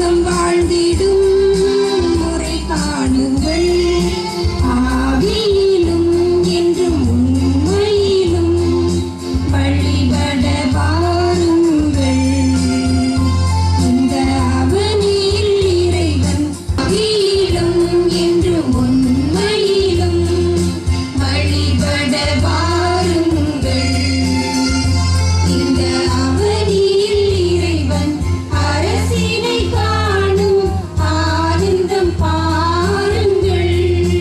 உலகம் வாழ்ந்திடும் முறை காணுங்கள் ஆவியிலும் என்றும் உண்மையிலும் வழிபட வாருங்கள் இந்த அவனியில் இறைவன் ஆவியிலும் என்றும் உண்மையிலும் வழிபட வாருங்கள் இந்த அவனியில் இறைவன் அரசினை காணும் ஆனந்தம் பாருங்கள்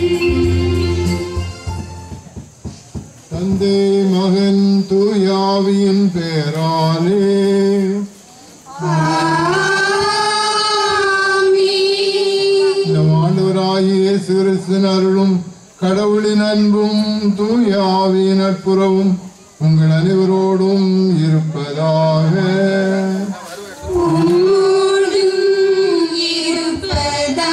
தந்தை மகன் தூயாவியின் பேராலே ஆமென். நம் ஆண்டவராகிய இயேசு கிறிஸ்துவின் அருளும் கடவுளின் அன்பும் தூயாவின் நட்புறவும் உங்கள் அனைவரோடும் இருப்பதாக உம்மோடும் இருப்பதாக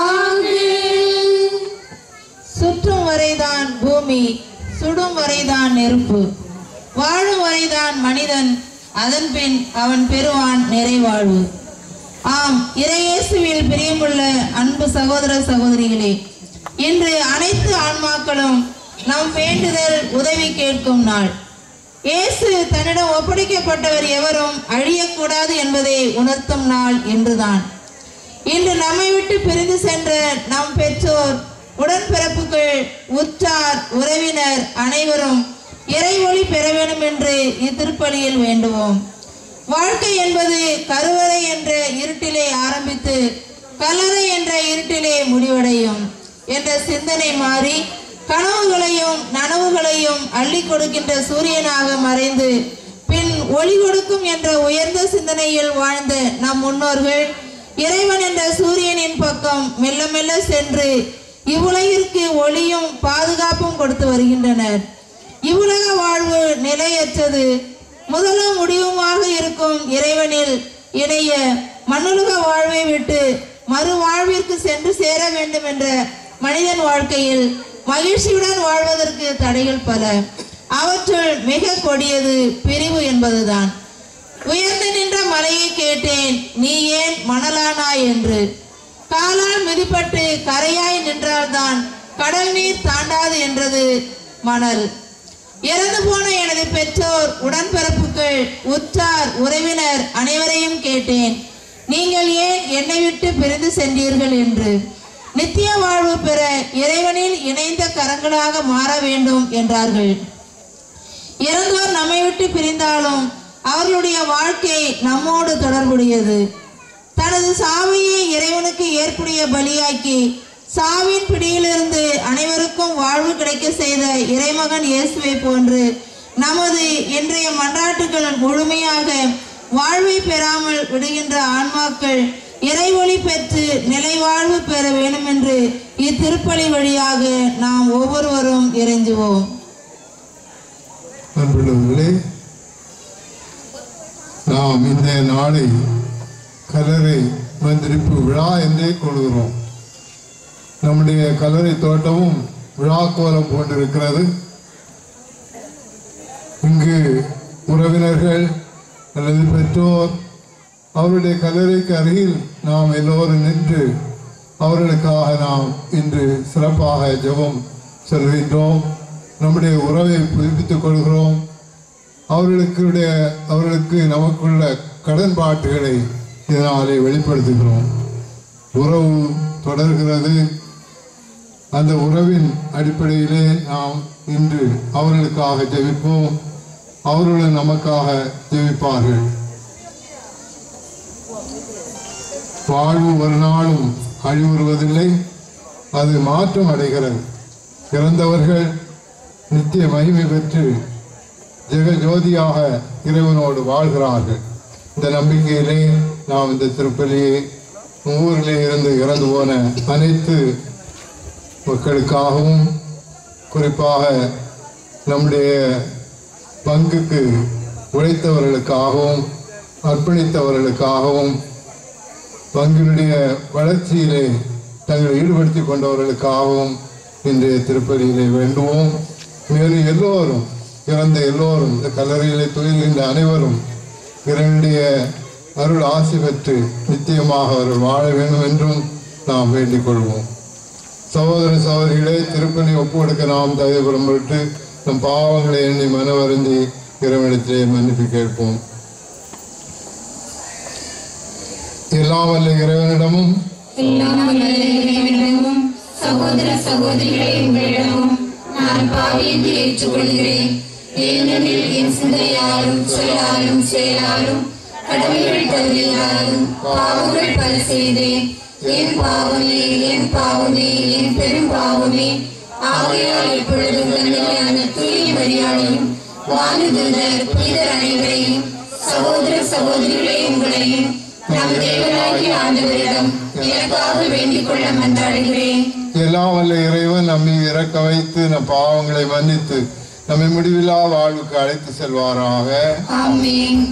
சுற்றும் வரைதான் பூமி சுடும் வரைதான் நெருப்பு வாழும் வரைதான் மனிதன் அதன்பின் அவன் பெறுவான் நிறைவாழ்வு ஆம் இறையேசுவில் பிரியமுள்ள அன்பு சகோதர சகோதரிகளே இன்று அனைத்து ஆன்மாக்களும் நம் வேண்டுதல் உதவி கேட்கும் நாள் இயேசு தன்னிடம் ஒப்படைக்கப்பட்டவர் எவரும் அழியக்கூடாது என்பதை உணர்த்தும் நாள் என்றுதான் இன்று நம்மை விட்டு பிரிந்து சென்ற நம் பெற்றோர் உடன்பிறப்புகள் உற்றார் உறவினர் அனைவரும் இறைவொளி பெற வேண்டும் என்று இத்திருப்பலியில் வேண்டுவோம் வாழ்க்கை என்பது கருவறை என்ற இருட்டிலே ஆரம்பித்து கல்லறை என்ற இருட்டிலே முடிவடையும் என்ற சிந்தனை மாறி கனவுகளையும் நனவுகளையும் அள்ளி கொடுக்கின்ற சூரியனாக மறைந்து பின் ஒளி கொடுக்கும் என்ற உயர்ந்த சிந்தனையில் வாழ்ந்த நம் முன்னோர்கள் இறைவன் என்ற சூரியனின் பக்கம் மெல்ல மெல்ல சென்று இவ்வுலகிற்கு ஒளியும் பாதுகாப்பும் கொடுத்து வருகின்றனர் இவ்வுலக வாழ்வு நிலையற்றது முதலும் முடிவுமாக இருக்கும் இறைவனில் இணைய மண்ணுலக வாழ்வை விட்டு மறு வாழ்விற்கு சென்று சேர வேண்டும் என்ற மனிதன் வாழ்க்கையில் மகிழ்ச்சியுடன் வாழ்வதற்கு தடைகள் பல அவற்றுள் மிக கொடியது பிரிவு என்பதுதான் உயர்ந்து நின்ற மலையை கேட்டேன் நீ ஏன் மணலானாய் என்று காலால் மிதிப்பட்டு கரையாய் நின்றால்தான் கடல் நீர் தாண்டாது என்றது மணல் இறந்து போன எனது பெற்றோர் உடன்பிறப்புகள் உற்றார் உறவினர் அனைவரையும் கேட்டேன் நீங்கள் ஏன் என்னை விட்டு பிரிந்து சென்றீர்கள் என்று நித்திய வாழ்வு பெற இறைவனில் இணைந்த கரங்களாக மாற வேண்டும் என்றார்கள் இறந்தோர் நம்மை விட்டு பிரிந்தாலும் அவர்களுடைய வாழ்க்கை நம்மோடு தொடர்புடையது தனது சாவையை இறைவனுக்கு ஏற்புடைய பலியாக்கி சாவின் பிடியிலிருந்து அனைவருக்கும் வாழ்வு கிடைக்க செய்த இறைமகன் இயேசுவை போன்று நமது இன்றைய மன்றாட்டுகள் முழுமையாக வாழ்வை பெறாமல் விடுகின்ற ஆன்மாக்கள் இறைவொளி பெற்று நிலை வாழ்வு பெற வேண்டும் என்று இத்திருப்பலி வழியாக நாம் ஒவ்வொருவரும் இறைஞ்சுவோம் அன்புள்ளவர்களே நாம் இந்த நாளை கல்லறை வந்திருப்பு விழா என்றே கொள்கிறோம் நம்முடைய கல்லறை தோட்டமும் விழா கோலம் போன்றிருக்கிறது இங்கு உறவினர்கள் அல்லது பெற்றோர் அவருடைய கல்லறைக்கு அருகில் நாம் எல்லோரும் நின்று அவர்களுக்காக நாம் இன்று சிறப்பாக ஜெபம் சொல்கின்றோம் நம்முடைய உறவை புதுப்பித்துக் கொள்கிறோம் அவர்களுக்குடைய அவர்களுக்கு நமக்குள்ள கடன்பாட்டுகளை இதனாலே வெளிப்படுத்துகிறோம் உறவு தொடர்கிறது அந்த உறவின் அடிப்படையிலே நாம் இன்று அவர்களுக்காக ஜெபிப்போம் அவர்களும் நமக்காக ஜெபிப்பார்கள் வாழ்வு ஒரு நாளும் அழிவுறுவதில்லை அது மாற்றம் அடைகிறது இறந்தவர்கள் நித்திய மகிமை பெற்று ஜெக ஜோதியாக இறைவனோடு வாழ்கிறார்கள் இந்த நம்பிக்கையிலே நாம் இந்த திருப்பலியை ஊரிலே இருந்து இறந்து போன அனைத்து மக்களுக்காகவும் குறிப்பாக நம்முடைய பங்குக்கு உழைத்தவர்களுக்காகவும் அர்ப்பணித்தவர்களுக்காகவும் பங்கினுடைய வளர்ச்சியிலே தங்களை ஈடுபடுத்திக் கொண்டவர்களுக்காகவும் இன்றைய திருப்பலியிலே வேண்டுவோம் மேலும் எல்லோரும் இறந்த எல்லோரும் இந்த கல்லறையிலே துயில்கின்ற அனைவரும் இறைவனுடைய அருள் ஆசி பெற்று நித்தியமாக அவர்கள் வாழ வேண்டும் என்றும் நாம் வேண்டிக் கொள்வோம் சகோதர சகோதரிகளே திருப்பலி ஒப்புக்கொடுக்க நாம் தயவுபுறம் விட்டு நம் பாவங்களை எண்ணி மனவருந்தி இறைவனிடத்திலே மன்னிப்பு கேட்போம் எல்லாம் வல்ல இறைவனிடமும் எல்லாம் வல்ல இறைவனிடமும் சகோதர சகோதரிகளே உங்களிடமும் நான் பாவி என்று ஏற்றுக்கொள்கிறேன் ஏனெனில் என் சிந்தையாலும் சொல்லாலும் செயலாலும் கடமைகள் தவறினாலும் பாவங்கள் பல செய்தேன் என் பாவமே என் பாவமே என் பெரும் பாவமே ஆகையால் இப்பொழுதும் தன்மையான தூய மரியாதையும் வானுதூதர் புனிதர் அனைவரையும் சகோதர சகோதரிகளே உங்களையும் நம் தேவனாகிய ஆண்டவரிடம் எனக்காக வேண்டிக் கொள்ள மன்றாடுகிறேன் எல்லாம் வல்ல இறைவன் நம்மை இறக்க வைத்து நம் பாவங்களை மன்னித்து நம்மை முடிவில்லா வாழ்வுக்கு அழைத்து செல்வாராக ஆமென்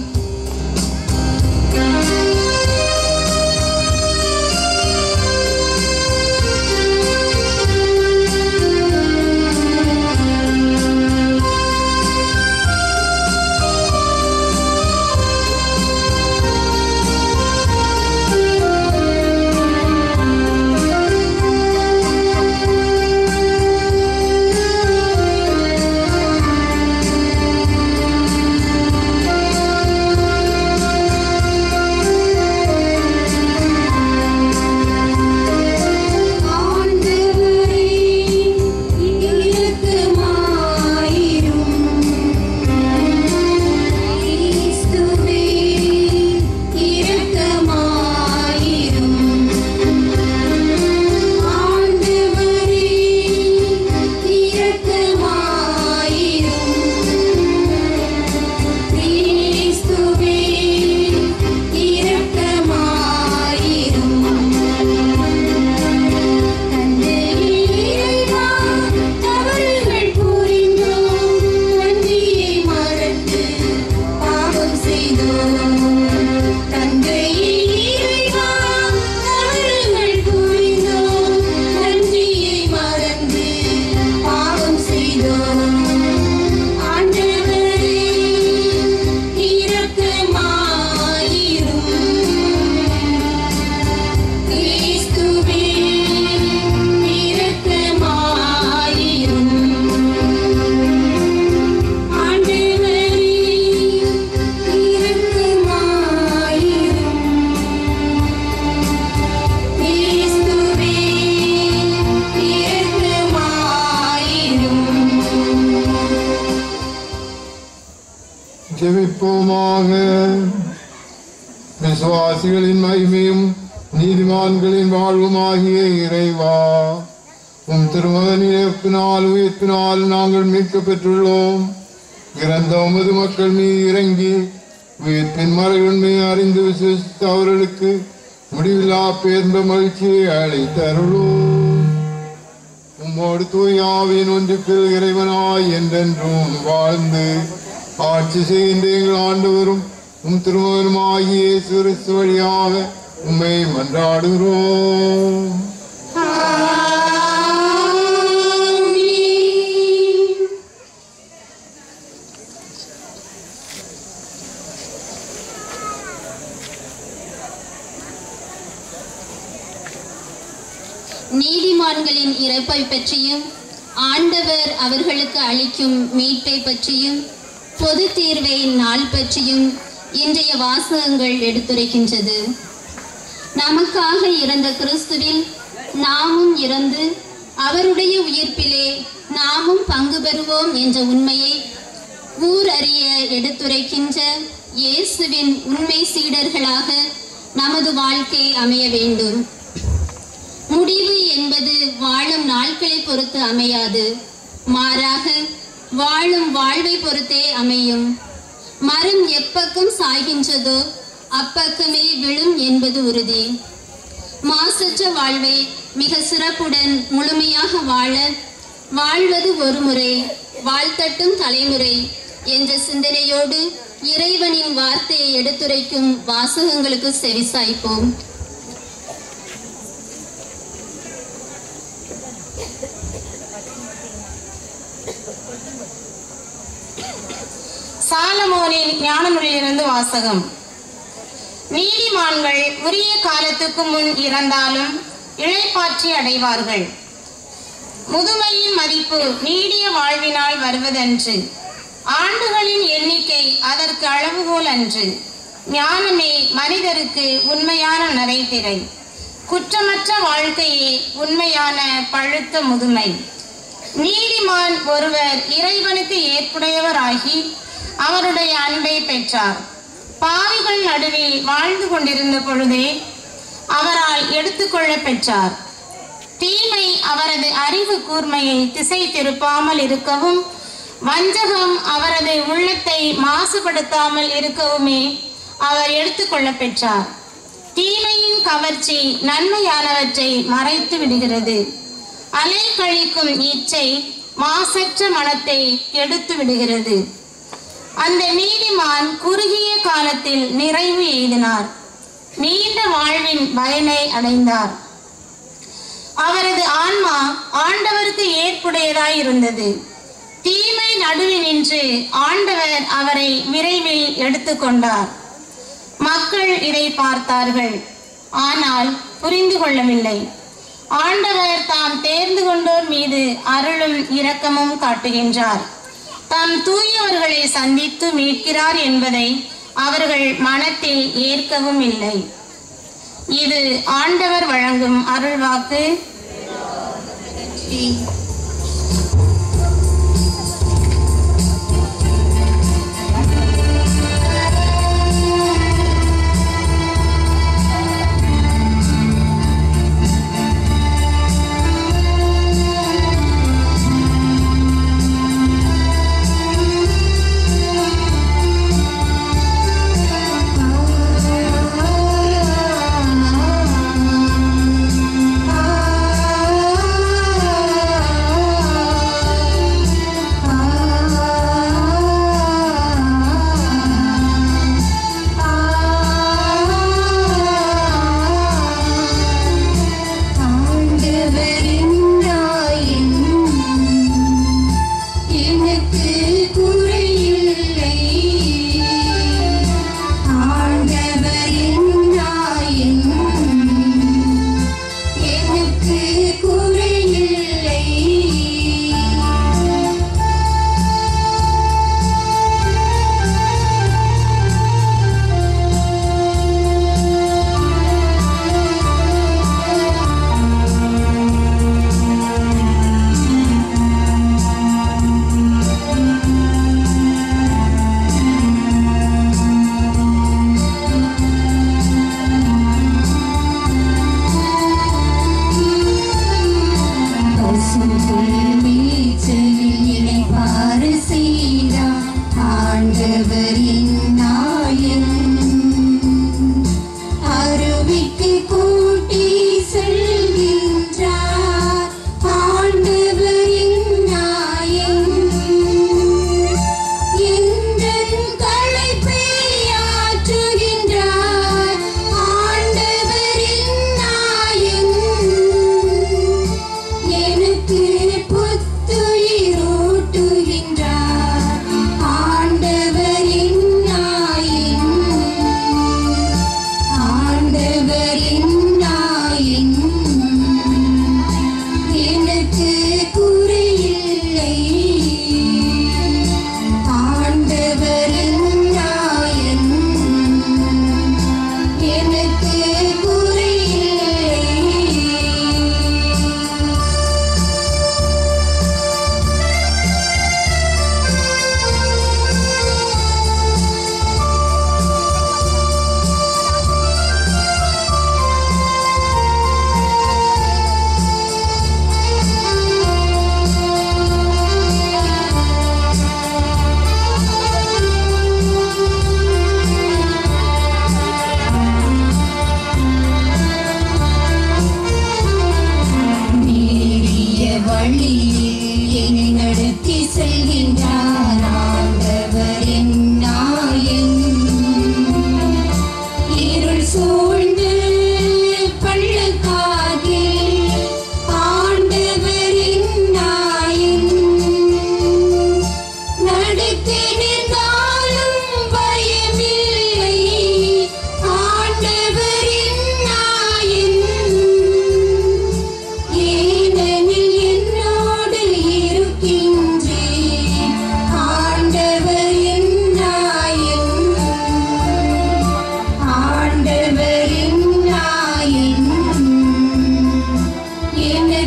ஆண்டவரே இரக்கமாயிரும் கிறிஸ்துவே இரக்கமாயிரும் ஆண்டவரே இரக்கமாயிரும் கிறிஸ்துவே இரக்கமாயிரும் தந்தையிறைவா, தவறுகள் புரிந்தோம், நன்றியை மறந்து பாவம் செய்தோம். தந்தையிறைவா, தவறுகள் புரிந்தோம், நன்றியை மறந்து பாவம் செய்தோம். ஆண்டவரே, இரக்கமாயிரும் கிறிஸ்துவே இரக்கமாயிரும் ஆண்டவரே இரக்கமாயிரும் கிறிஸ்துவே இரக்கமாயிரும் ஜெபிப்போமாக விசுவாசிகளின் மகிமையும் நீதிமான்களின் வாழ்வுமாகிய இறைவா உம் திருமகனின் இறப்பினால் உயிர்ப்பினால் நாங்கள் மீட்க பெற்றுள்ளோம் இறந்த உமது மக்கள் மீ இறங்கி உயிர்ப்பின் மறைவுண்மை அறிந்து விசுவசித்த அவர்களுக்கு முடிவில்லா பேர்ந்த மகிழ்ச்சியை அளித்தருளோம் உம்மோடு தூயாவின் ஒன்றுக்கில் இறைவனாய் என்றென்றும் வாழ்ந்து ஆட்சி செய்கின்ற எங்கள் ஆண்டவரும் உம் திருமகனுமாகிய இயேசு கிறிஸ்து வழியாக உம்மை மன்றாடுகிறோம் நீதிமான்களின் இறப்பை பற்றியும் ஆண்டவர் அவர்களுக்கு அளிக்கும் மீட்பை பற்றியும் பொது தீர்வை நாள் பற்றியும் இன்றைய வாசகங்கள் எடுத்துரைக்கின்றது நமக்காக இறந்த கிறிஸ்துவில் நாமும் இறந்து அவருடைய உயிர்ப்பிலே நாமும் பங்கு பெறுவோம் என்ற உண்மையை ஊர் அறிய எடுத்துரைக்கின்ற இயேசுவின் உண்மை சீடர்களாக நமது வாழ்க்கை அமைய வேண்டும் முடிவு என்பது வாழும் நாட்களை பொறுத்து அமையாது மாறாக வாழும் வாழ்வை பொறுத்தே அமையும் மரம் எப்பக்கம் சாய்கின்றதோ அப்பக்கமே விழும் என்பது உறுதி மாசற்ற வாழ்வை மிக சிறப்புடன் முழுமையாக வாழ வாழ்வது ஒரு முறை வாழ்த்தட்டும் தலைமுறை என்ற சிந்தனையோடு இறைவனின் வார்த்தையை எடுத்துரைக்கும் வாசகங்களுக்கு செவிசாய்ப்போம் சாலமோனின் ஞானமொழியிலிருந்து வாசகம் நீதிமான்கள் உரிய காலத்துக்கு முன் இறந்தாலும் இழைப்பாற்றி அடைவார்கள் முதுமையின் மதிப்பு நீடிய வாழ்வினால் வருவதன்று ஆண்டுகளின் எண்ணிக்கை அதற்கு அளவுகோல் அன்று ஞானமே மனிதருக்கு உண்மையான நரைதிரை குற்றமற்ற வாழ்க்கையே உண்மையான பழுத்த முதுமை நீதிமான் ஒருவர் இறைவனுக்கு ஏற்புடையவராகி அவருடைய அன்பை பெற்றார் பாவிகள் நடுவில் வாழ்ந்து கொண்டிருந்த பொழுதே அவரால் எடுத்துக்கொள்ள பெற்றார் தீமை அவரது அறிவு கூர்மையை திசை திருப்பாமல் இருக்கவும் வஞ்சகம் அவரது உள்ளத்தை மாசுபடுத்தாமல் இருக்கவுமே அவர் எடுத்துக்கொள்ள பெற்றார் தீமையின் கவர்ச்சி நன்மையானவற்றை மறைத்து விடுகிறது அலை கழிக்கும் இச்சை மாசற்ற மனத்தை கெடுத்து விடுகிறது அந்த நீதிமான் குறுகிய காலத்தில் நிறைவு எய்தினார் நீண்ட வாழ்வின் பயனை அடைந்தார் அவரது ஆன்மா ஆண்டவருக்கு ஏற்புடையதாய் இருந்தது தீமை நடுவில் நின்று ஆண்டவர் அவரை விரைவில் எடுத்துக்கொண்டார் மக்கள் இதை பார்த்தார்கள் ஆனால் புரிந்து கொள்ளவில்லை ஆண்டவர் தாம் தேர்ந்து கொண்டோர் மீது அருளும் இரக்கமும் காட்டுகின்றார் தாம் தூயவர்களை சந்தித்து மீட்கிறார் என்பதை அவர்கள் மனத்தில் ஏற்கவும் இல்லை இது ஆண்டவர் வழங்கும் அருள்வாக்கு ஆ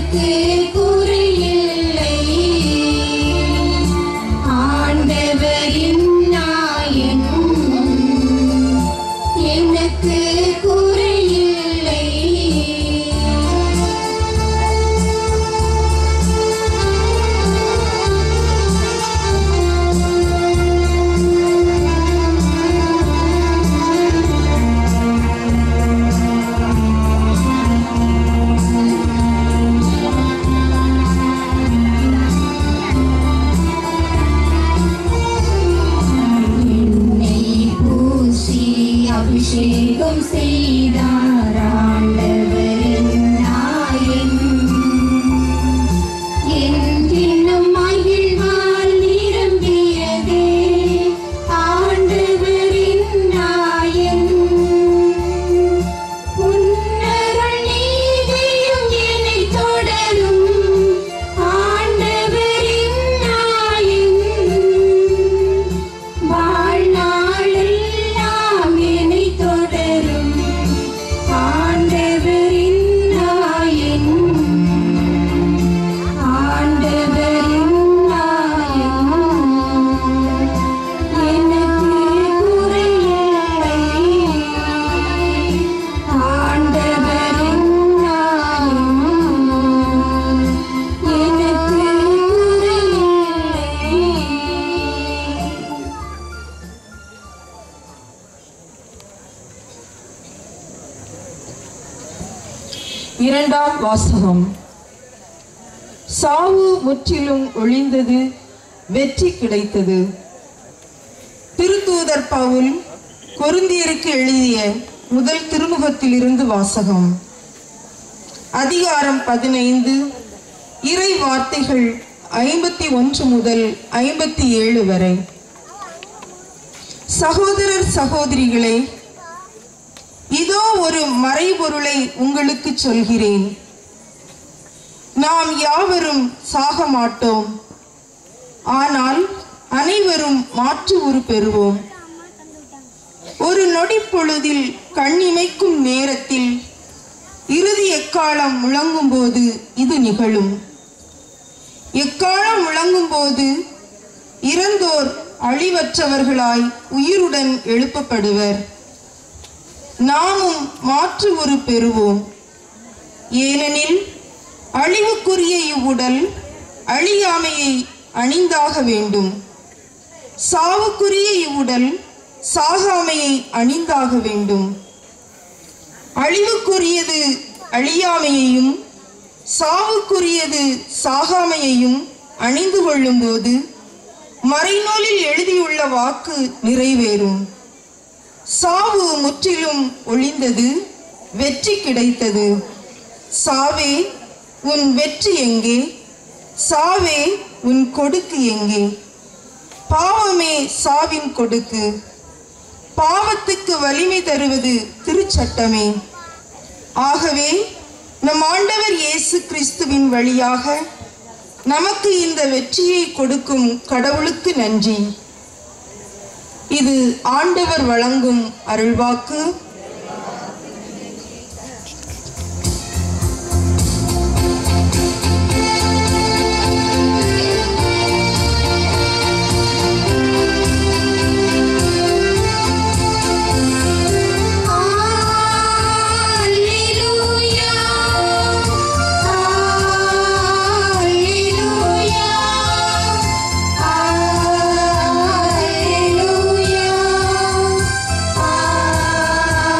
எனக்கு குறையில்லை ஆண்டவரின் நாயன் எனக்கு குறையில்லை என்னை பூசி அபிஷேகம் செய்தார் ஆண்டவரின் நாயன் என்றென்னும் மகிழ்வால் நிரம்பியதே ஆண்டவரின் நாயன் உன்னருள் நீதியும் என்னை தொடரும் ஆண்டவரின் நாயன் வாழ்நாளெல்லாம் என்னை தொடரும் ஆண்டவரின் நாயன் ஆண்டவரின் நாயன் எனக்கு குறையில்லை ஆண்டவரின் நாயன் எனக்கு குறையில்லை இரண்டாம் வாசகம் சாவு முற்றிலும் ஒழிந்தது வெற்றி கிடைத்தது திருத்தூதர் பவுல் கொருந்தியருக்கு எழுதிய முதல் திருமுகத்திலிருந்து வாசகம் அதிகாரம் பதினைந்து இறை வார்த்தைகள் ஐம்பத்தி ஒன்று முதல் ஐம்பத்தி ஏழு வரை சகோதரர் சகோதரிகளே இதோ ஒரு மறைபொருளை உங்களுக்கு சொல்கிறேன் நாம் யாவரும் சாக மாட்டோம் ஆனால் அனைவரும் மாற்று உரு பெறுவோம் ஒரு நொடி பொழுதில் கண்ணிமைக்கும் நேரத்தில் இறுதி எக்காலம் முழங்கும் போது இது நிகழும் எக்காலம் முழங்கும் போது இறந்தோர் அழிவற்றவர்களாய் உயிருடன் எழுப்பப்படுவர் நாமும் மாற்று ஒரு பெறுவோம் ஏனெனில் அழிவுக்குரிய இவ்வுடல் அழியாமையை அணிந்தாக வேண்டும் சாவுக்குரிய இவ்வுடல் சாகாமையை அணிந்தாக வேண்டும் அழிவுக்குரியது அழியாமையையும் சாவுக்குரியது சாகாமையையும் அணிந்து கொள்ளும்போது மறைநூலில் எழுதியுள்ள வாக்கு நிறைவேறும் சாவு முற்றிலும் ஒளிந்தது வெற்றி கிடைத்தது சாவே உன் வெற்றி எங்கே சாவே உன் கொடுக்கு எங்கே பாவமே சாவின் கொடுக்கு பாவத்துக்கு வலிமை தருவது திருச்சட்டமே ஆகவே நம் ஆண்டவர் இயேசு கிறிஸ்துவின் வழியாக நமக்கு இந்த வெற்றியை கொடுக்கும் கடவுளுக்கு நன்றி இது ஆண்டவர் வழங்கும் அருள்வாக்கு Alleluia Alleluia Alleluia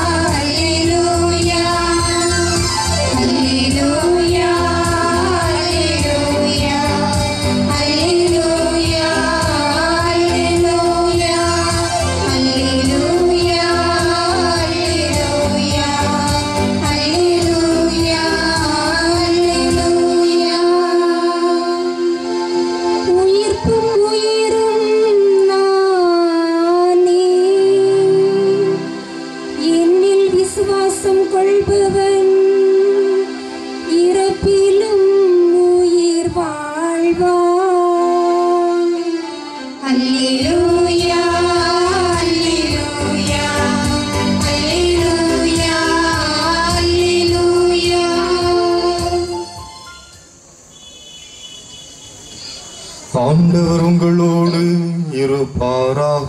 ஆண்டவர் உங்களோடு இருப்பாராக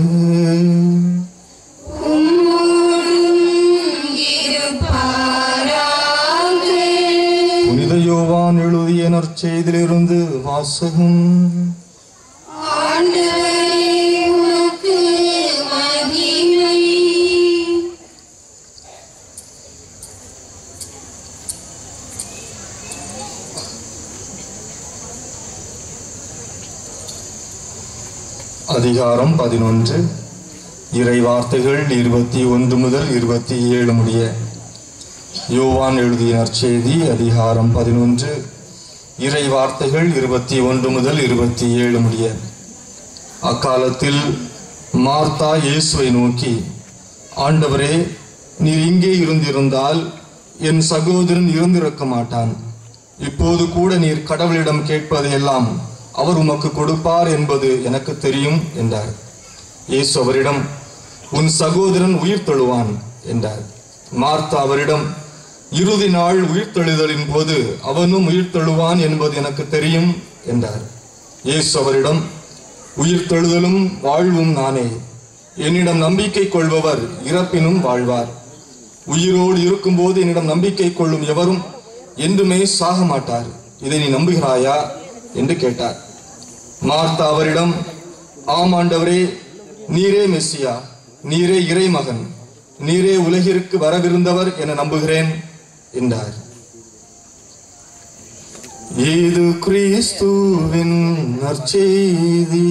புனித யோவான் எழுதிய நற்செய்திலிருந்து வாசகம் அதிகாரம் பதினொன்று இறை வார்த்தைகள் இருபத்தி ஒன்று முதல் இருபத்தி ஏழு முடிய யோவான் எழுதிய நற்செய்தி அதிகாரம் பதினொன்று இறை வார்த்தைகள் இருபத்தி ஒன்று முதல் இருபத்தி ஏழு முடிய அக்காலத்தில் மார்த்தா இயேசுவை நோக்கி ஆண்டவரே நீர் இங்கே இருந்திருந்தால் என் சகோதரன் இருந்திருக்க மாட்டான் இப்போது கூட நீர் கடவுளிடம் கேட்பதையெல்லாம் அவர் உமக்கு கொடுப்பார் என்பது எனக்கு தெரியும் என்றார் இயேசு அவரிடம் உன் சகோதரன் உயிர் தழுவான் என்றார் மார்த்தா அவரிடம் இறுதி நாள் உயிர் தழுதலின் போது அவனும் உயிர் தழுவான் என்பது எனக்கு தெரியும் என்றார் இயேசு அவரிடம் உயிர் தழுதலும் வாழ்வும் நானே என்னிடம் நம்பிக்கை கொள்பவர் இறப்பினும் வாழ்வார் உயிரோடு இருக்கும்போது என்னிடம் நம்பிக்கை கொள்ளும் எவரும் என்றுமே சாக மாட்டார் இதை நீ நம்புகிறாயா என்று கேட்டார் மார்த்தா அவரிடம் ஆம் ஆண்டவரே நீரே மெஸ்ஸியா நீரே இறைமகன் நீரே உலகிற்கு வரவிருந்தவர் என நம்புகிறேன் என்றார் இது கிறிஸ்துவின் நற்செய்தி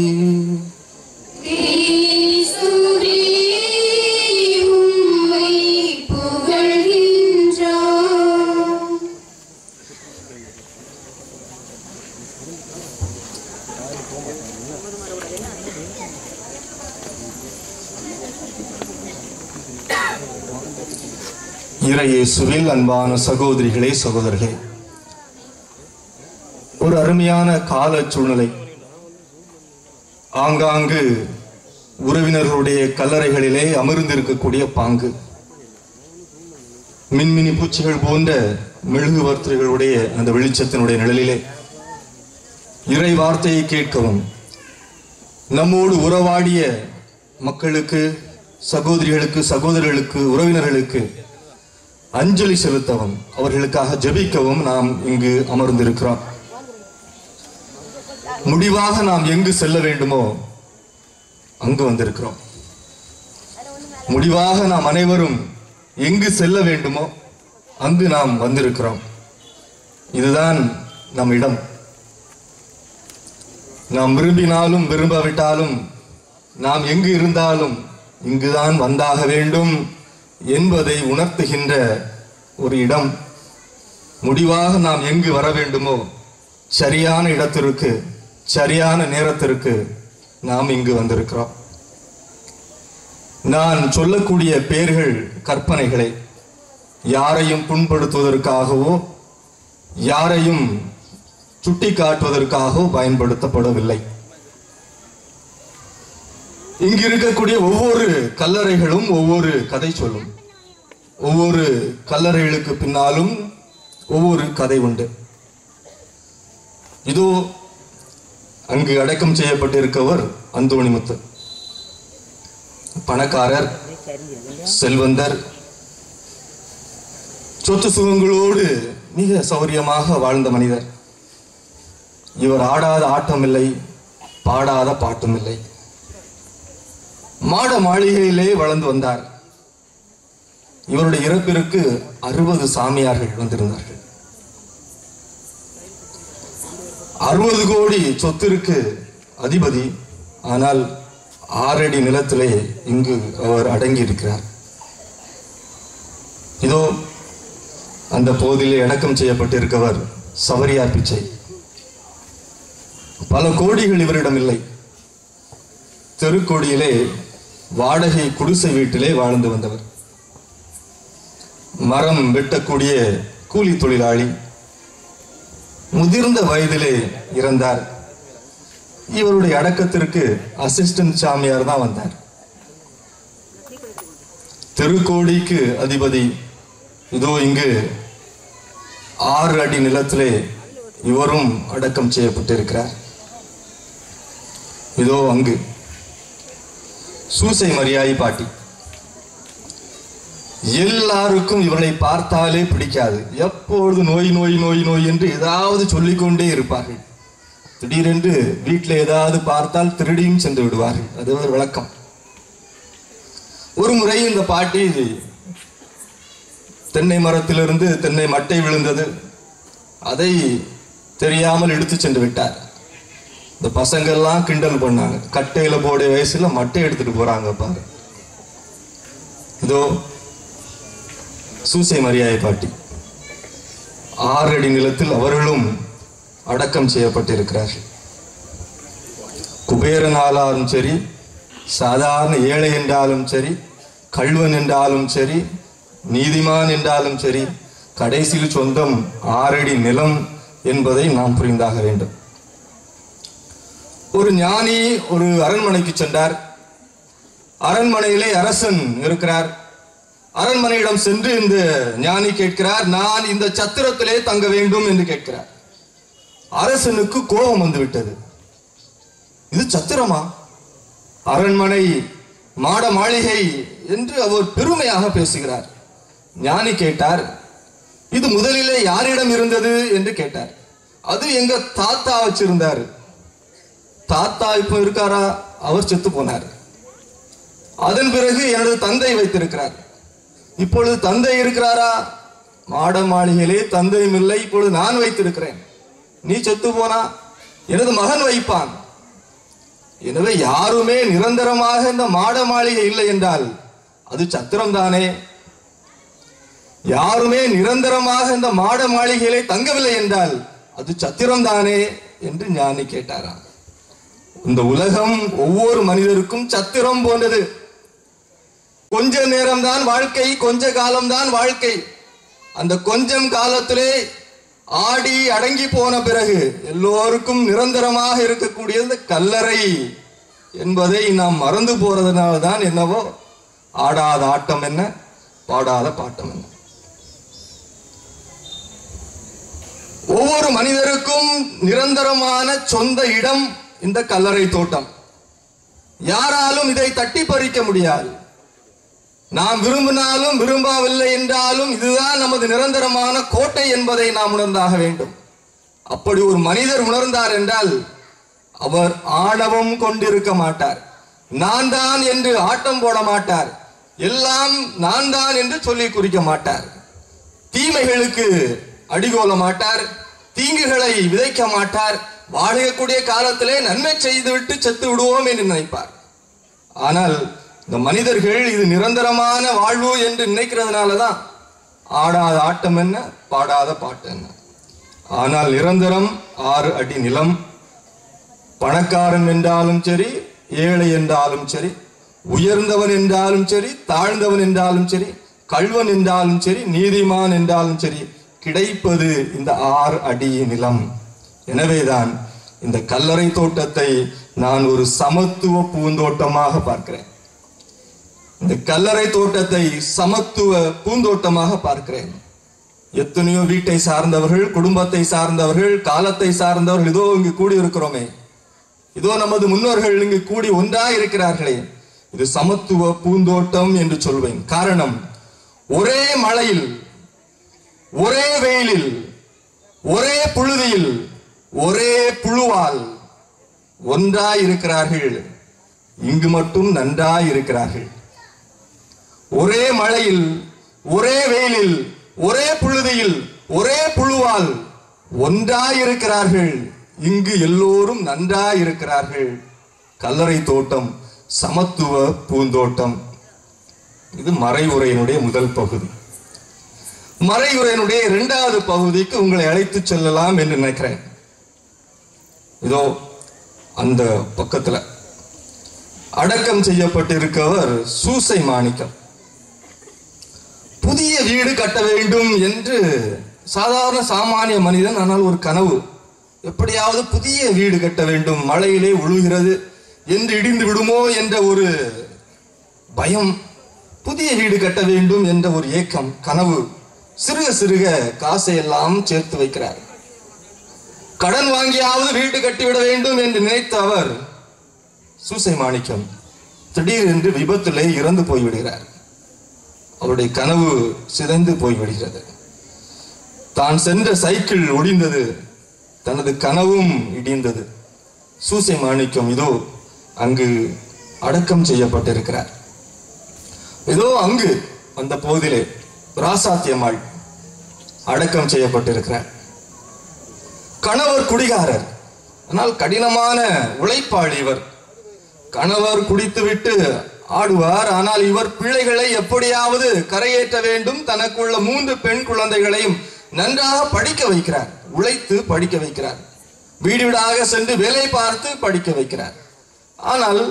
இறையேசுவில் அன்பான சகோதரிகளே சகோதரர்களே ஒரு அருமையான கால சூழ்நிலை ஆங்காங்கு உறவினர்களுடைய கல்லறைகளிலே அமர்ந்திருக்கக்கூடிய பாங்கு மின்மினி பூச்சிகள் போன்ற மெழுகுவர்த்தர்களுடைய அந்த வெளிச்சத்தினுடைய நிழலிலே இறை வார்த்தையை கேட்கவும் நம்மோடு உறவாடிய மக்களுக்கு சகோதரிகளுக்கு சகோதரர்களுக்கு உறவினர்களுக்கு அஞ்சலி செலுத்தவும் அவர்களுக்காக ஜெபிக்கவும் நாம் இங்கு அமர்ந்திருக்கிறோம் முடிவாக நாம் எங்கு செல்ல வேண்டுமோ அங்கு வந்திருக்கிறோம் முடிவாக நாம் அனைவரும் எங்கு செல்ல வேண்டுமோ அங்கு நாம் வந்திருக்கிறோம் இதுதான் நம் இடம் நாம் விரும்பினாலும் விரும்பாவிட்டாலும் நாம் எங்கு இருந்தாலும் இங்குதான் வந்தாக வேண்டும் என்பதை உணர்த்துகின்ற ஒரு இடம் முடிவாக நாம் எங்கு வர வேண்டுமோ சரியான இடத்திற்கு சரியான நேரத்திற்கு நாம் இங்கு வந்திருக்கிறோம் நான் சொல்லக்கூடிய பெயர்கள் கற்பனைகளை யாரையும் புண்படுத்துவதற்காகவோ யாரையும் சுட்டி காட்டுவதற்காகவோ பயன்படுத்தப்படவில்லை இங்கு இருக்கக்கூடிய ஒவ்வொரு கல்லறைகளும் ஒவ்வொரு கதை சொல்லும் ஒவ்வொரு கல்லறைகளுக்கு பின்னாலும் ஒவ்வொரு கதை உண்டு இதோ அங்கு அடக்கம் செய்யப்பட்டிருக்கவர் அந்தோணிமுத்து பணக்காரர் செல்வந்தர் சொத்து சுகங்களோடு மிக சௌரியமாக வாழ்ந்த மனிதர் இவர் ஆடாத ஆட்டம் இல்லை பாடாத பாட்டும் இல்லை மாட மாளிகையிலே வளர்ந்து வந்தார் இவருடைய இறப்பிற்கு அறுபது சாமியார்கள் வந்திருந்தார்கள் அறுபது கோடி சொத்திற்கு அதிபதி ஆனால் ஆறடி நிலத்திலே இங்கு அவர் அடங்கி இருக்கிறார் இதோ அந்த பகுதியிலே அடக்கம் செய்யப்பட்டிருக்கவர் சவரியார் பிச்சை பல கோடிகள் இவரிடம் இல்லை தெருக்கோடியிலே வாடகை குடிசை வீட்டிலே வாழ்ந்து வந்தவர் மரம் வெட்டக்கூடிய கூலி தொழிலாளி முதிர்ந்த வயதிலே இறந்தார் இவருடைய அடக்கத்திற்கு அசிஸ்டன்ட் சாமியார் தான் வந்தார் தெருக்கோடிக்கு அதிபதி இதோ இங்கு ஆறு அடி நிலத்திலே இவரும் அடக்கம் செய்யப்பட்டிருக்கிறார் இதோ அங்கு சூசை மரியாய் பாட்டி எல்லாருக்கும் இவர்களை பார்த்தாலே பிடிக்காது எப்பொழுது நோய் நோய் நோய் நோய் என்று ஏதாவது சொல்லிக்கொண்டே இருப்பார்கள் திடீரென்று வீட்டில் ஏதாவது பார்த்தால் திருடியும் சென்று விடுவார்கள் அது ஒரு விளக்கம் ஒரு முறை இந்த பாட்டி தென்னை மரத்திலிருந்து தென்னை மட்டை விழுந்தது அதை தெரியாமல் எடுத்து சென்று விட்டார் இந்த பசங்கள்லாம் கிண்டல் பண்ணாங்க கட்டையில போட வயசுல மட்டை எடுத்துட்டு போறாங்க பாரு இதோ சூசை மரியாதை பாட்டி ஆறு அடி நிலத்தில் அவர்களும் அடக்கம் செய்யப்பட்டிருக்கிறார்கள் குபேரனாலும் சரி சாதாரண ஏழை என்றாலும் சரி கள்வன் என்றாலும் சரி நீதிமான் என்றாலும் சரி கடைசியில் சொந்தம் ஆறடி நிலம் என்பதை நாம் புரிந்தாக வேண்டும் ஒரு ஞானி ஒரு அரண்மனைக்கு சென்றார் அரண்மனையிலே அரசன் இருக்கிறார் அரண்மனையிடம் சென்று இந்த ஞானி கேட்கிறார் நான் இந்த சத்திரத்திலே தங்க வேண்டும் என்று கேட்கிறார் அரசனுக்கு கோபம் வந்து விட்டது இது சத்திரமா அரண்மனை மாட மாளிகை என்று அவர் பெருமையாக பேசுகிறார் ஞானி கேட்டார் இது முதலிலே யாரிடம் இருந்தது என்று கேட்டார் அது எங்க தாத்தா வச்சிருந்தாரு தாத்தா இப்போ இருக்காரா அவர் செத்து போனார் அதன் பிறகு எனது தந்தை வைத்திருக்கிறார் இப்பொழுது தந்தை இருக்கிறாரா மாட மாளிகையிலே தந்தையும் இல்லை இப்பொழுது நான் வைத்திருக்கிறேன் நீ செத்து போனா எனது மகன் வைப்பான் எனவே யாருமே நிரந்தரமாக இந்த மாட மாளிகை இல்லை என்றால் அது சத்திரம் தானே யாருமே நிரந்தரமாக இந்த மாட மாளிகையிலே தங்கவில்லை என்றால் அது சத்திரம் தானே என்று ஞானி கேட்டாராம் இந்த உலகம் ஒவ்வொரு மனிதருக்கும் சத்திரம் போன்றது கொஞ்ச நேரம்தான் வாழ்க்கை கொஞ்ச காலம்தான் வாழ்க்கை அந்த கொஞ்சம் காலத்திலே ஆடி அடங்கி போன பிறகு எல்லோருக்கும் நிரந்தரமாக இருக்கக்கூடிய இந்த கல்லறை என்பதை நாம் மறந்து போறதுனால தான் என்னவோ ஆடாத ஆட்டம் என்ன பாடாத பாட்டம் என்ன ஒவ்வொரு மனிதருக்கும் நிரந்தரமான சொந்த இடம் இந்த கல்லறை தோட்டம் யாராலும் இதை தட்டி பறிக்க முடியாது நாம் விரும்பினாலும் விரும்பவில்லை என்றாலும் இதுதான் நமது நிரந்தரமான கோட்டை என்பதை நாம் உணர்ந்தாக வேண்டும் அப்படி ஒரு மனிதர் உணர்ந்தார் என்றால் அவர் ஆணவம் கொண்டிருக்க மாட்டார் நான் தான் என்று ஆட்டம் போட மாட்டார் எல்லாம் நான் தான் என்று சொல்லி குறிக்க மாட்டார் தீமைகளுக்கு அடிகோல மாட்டார் தீங்குகளை விதைக்க மாட்டார் வாழக்கூடிய காலத்திலே நன்மை செய்துவிட்டு செத்து விடுவோம் என்று நினைப்பார் ஆனால் இந்த மனிதர்கள் இது நிரந்தரமான வாழ்வு என்று நினைக்கிறதுனால தான் ஆடாத ஆட்டம் என்ன பாடாத பாட்டு என்ன ஆனால் நிரந்தரம் ஆறு அடி நிலம் பணக்காரன் என்றாலும் சரி ஏழை என்றாலும் சரி உயர்ந்தவன் என்றாலும் சரி தாழ்ந்தவன் என்றாலும் சரி கள்வன் என்றாலும் சரி நீதிமான் என்றாலும் சரி கிடைப்பது இந்த ஆறு அடி நிலம் எனவேதான் இந்த கல்லறை தோட்டத்தை நான் ஒரு சமத்துவ பூந்தோட்டமாக பார்க்கிறேன் இந்த கல்லறை தோட்டத்தை சமத்துவ பூந்தோட்டமாக பார்க்கிறேன் எத்தனையோ வீட்டை சார்ந்தவர்கள் குடும்பத்தை சார்ந்தவர்கள் காலத்தை சார்ந்தவர்கள் இதோ இங்கு கூடி இருக்கிறோமே இதோ நமது முன்னோர்கள் இங்கு கூடி ஒன்றாய் இருக்கிறார்களே இது சமத்துவ பூந்தோட்டம் என்று சொல்வேன் காரணம் ஒரே மழையில் ஒரே வெயிலில் ஒரே புழுதியில் ஒரே புழுவால் ஒன்றாய் இருக்கிறார்கள் இங்கு மட்டும் நன்றாய் இருக்கிறார்கள் ஒரே மழையில் ஒரே வெயிலில் ஒரே புழுதியில் ஒரே புழுவால் ஒன்றாய் இருக்கிறார்கள் இங்கு எல்லோரும் நன்றாய் இருக்கிறார்கள் கல்லறை தோட்டம் சமத்துவ பூந்தோட்டம் இது மறைவுரையினுடைய முதல் பகுதி மறைவுரையினுடைய இரண்டாவது பகுதிக்கு உங்களை அழைத்து செல்லலாம் என்று நினைக்கிறேன் இதோ அந்த பக்கத்துல அடக்கம் செய்யப்பட்டிருக்கவர் சூசை மாணிக்கம் புதிய வீடு கட்ட வேண்டும் என்று சாதாரண சாமானிய மனிதன் ஆனால் ஒரு கனவு எப்படியாவது புதிய வீடு கட்ட வேண்டும் மழையிலே உழுகிறது என்று இடிந்து விடுமோ என்ற ஒரு பயம் புதிய வீடு கட்ட வேண்டும் என்ற ஒரு ஏக்கம் கனவு சிறுக சிறுக காசை எல்லாம் சேர்த்து வைக்கிறார் கடன் வாங்கியாவது வீடு கட்டிவிட வேண்டும் என்று நினைத்த அவர் சூசை மாணிக்கம் திடீரென்று விபத்திலே இறந்து போய்விடுகிறார் அவருடைய கனவு சிதைந்து போய்விடுகிறது தான் சென்ற சைக்கிள் ஒடிந்தது தனது கனவும் இடிந்தது சூசை மாணிக்கம் இதோ அங்கு அடக்கம் செய்யப்பட்டிருக்கிறார் இதோ அங்கு அந்த பகுதியிலே ராசாத்தியம்மாள் அடக்கம் செய்யப்பட்டிருக்கிறார் கணவர் குடிகாரர் ஆனால் கடினமான உழைப்பாளி இவர் கணவர் குடித்துவிட்டு ஆடுவார் ஆனால் இவர் பிள்ளைகளை எப்படியாவது கரையேற்ற வேண்டும் தனக்குள்ள மூன்று பெண் குழந்தைகளையும் நன்றாக படிக்க வைக்கிறார் உழைத்து படிக்க வைக்கிறார் வீடு வீடாக சென்று வேலை பார்த்து படிக்க வைக்கிறார் ஆனால்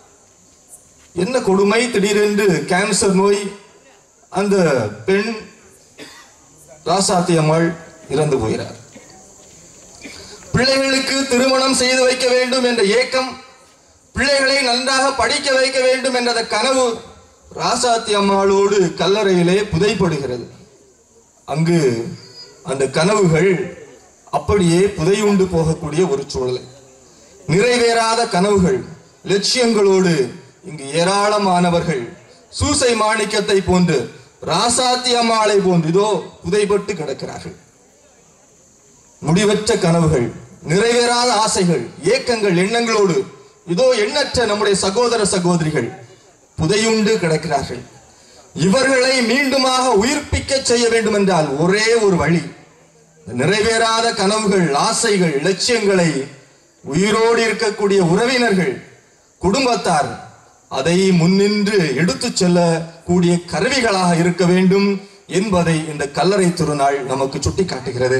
என்ன கொடுமை திடீரென்று கேன்சர் நோய் அந்த பெண் ராசாத்தி அம்மாள் இறந்து போகிறார் பிள்ளைகளுக்கு திருமணம் செய்து வைக்க வேண்டும் என்ற ஏக்கம் பிள்ளைகளை நன்றாக படிக்க வைக்க வேண்டும் என்ற கனவு ராசாத்தி அம்மாளோடு கல்லறையிலே புதைப்படுகிறது அங்கு அந்த கனவுகள் அப்படியே புதையுண்டு போகக்கூடிய ஒரு சூழல் நிறைவேறாத கனவுகள் லட்சியங்களோடு இங்கு ஏராளமானவர்கள் சூசை மாணிக்கத்தை போன்று ராசாத்தி அம்மாளை போன்று இதோ புதைபட்டு கிடக்கிறார்கள் முடிவற்ற கனவுகள் நிறைவேறாத ஆசைகள் ஏக்கங்கள் எண்ணங்களோடு இதோ எண்ணற்ற நம்முடைய சகோதர சகோதரிகள் புதையுண்டு கிடக்கிறார்கள் இவர்களை மீண்டுமாக உயிர்ப்பிக்க செய்ய வேண்டும் என்றால் ஒரே ஒரு வழி நிறைவேறாத கனவுகள் ஆசைகள் லட்சியங்களை உயிரோடு இருக்கக்கூடிய உறவினர்கள் குடும்பத்தார் அதை முன்னின்று எடுத்துச் செல்லக்கூடிய கருவிகளாக இருக்க வேண்டும் என்பதை இந்த கல்லறை திருநாள் நமக்கு சுட்டிக்காட்டுகிறது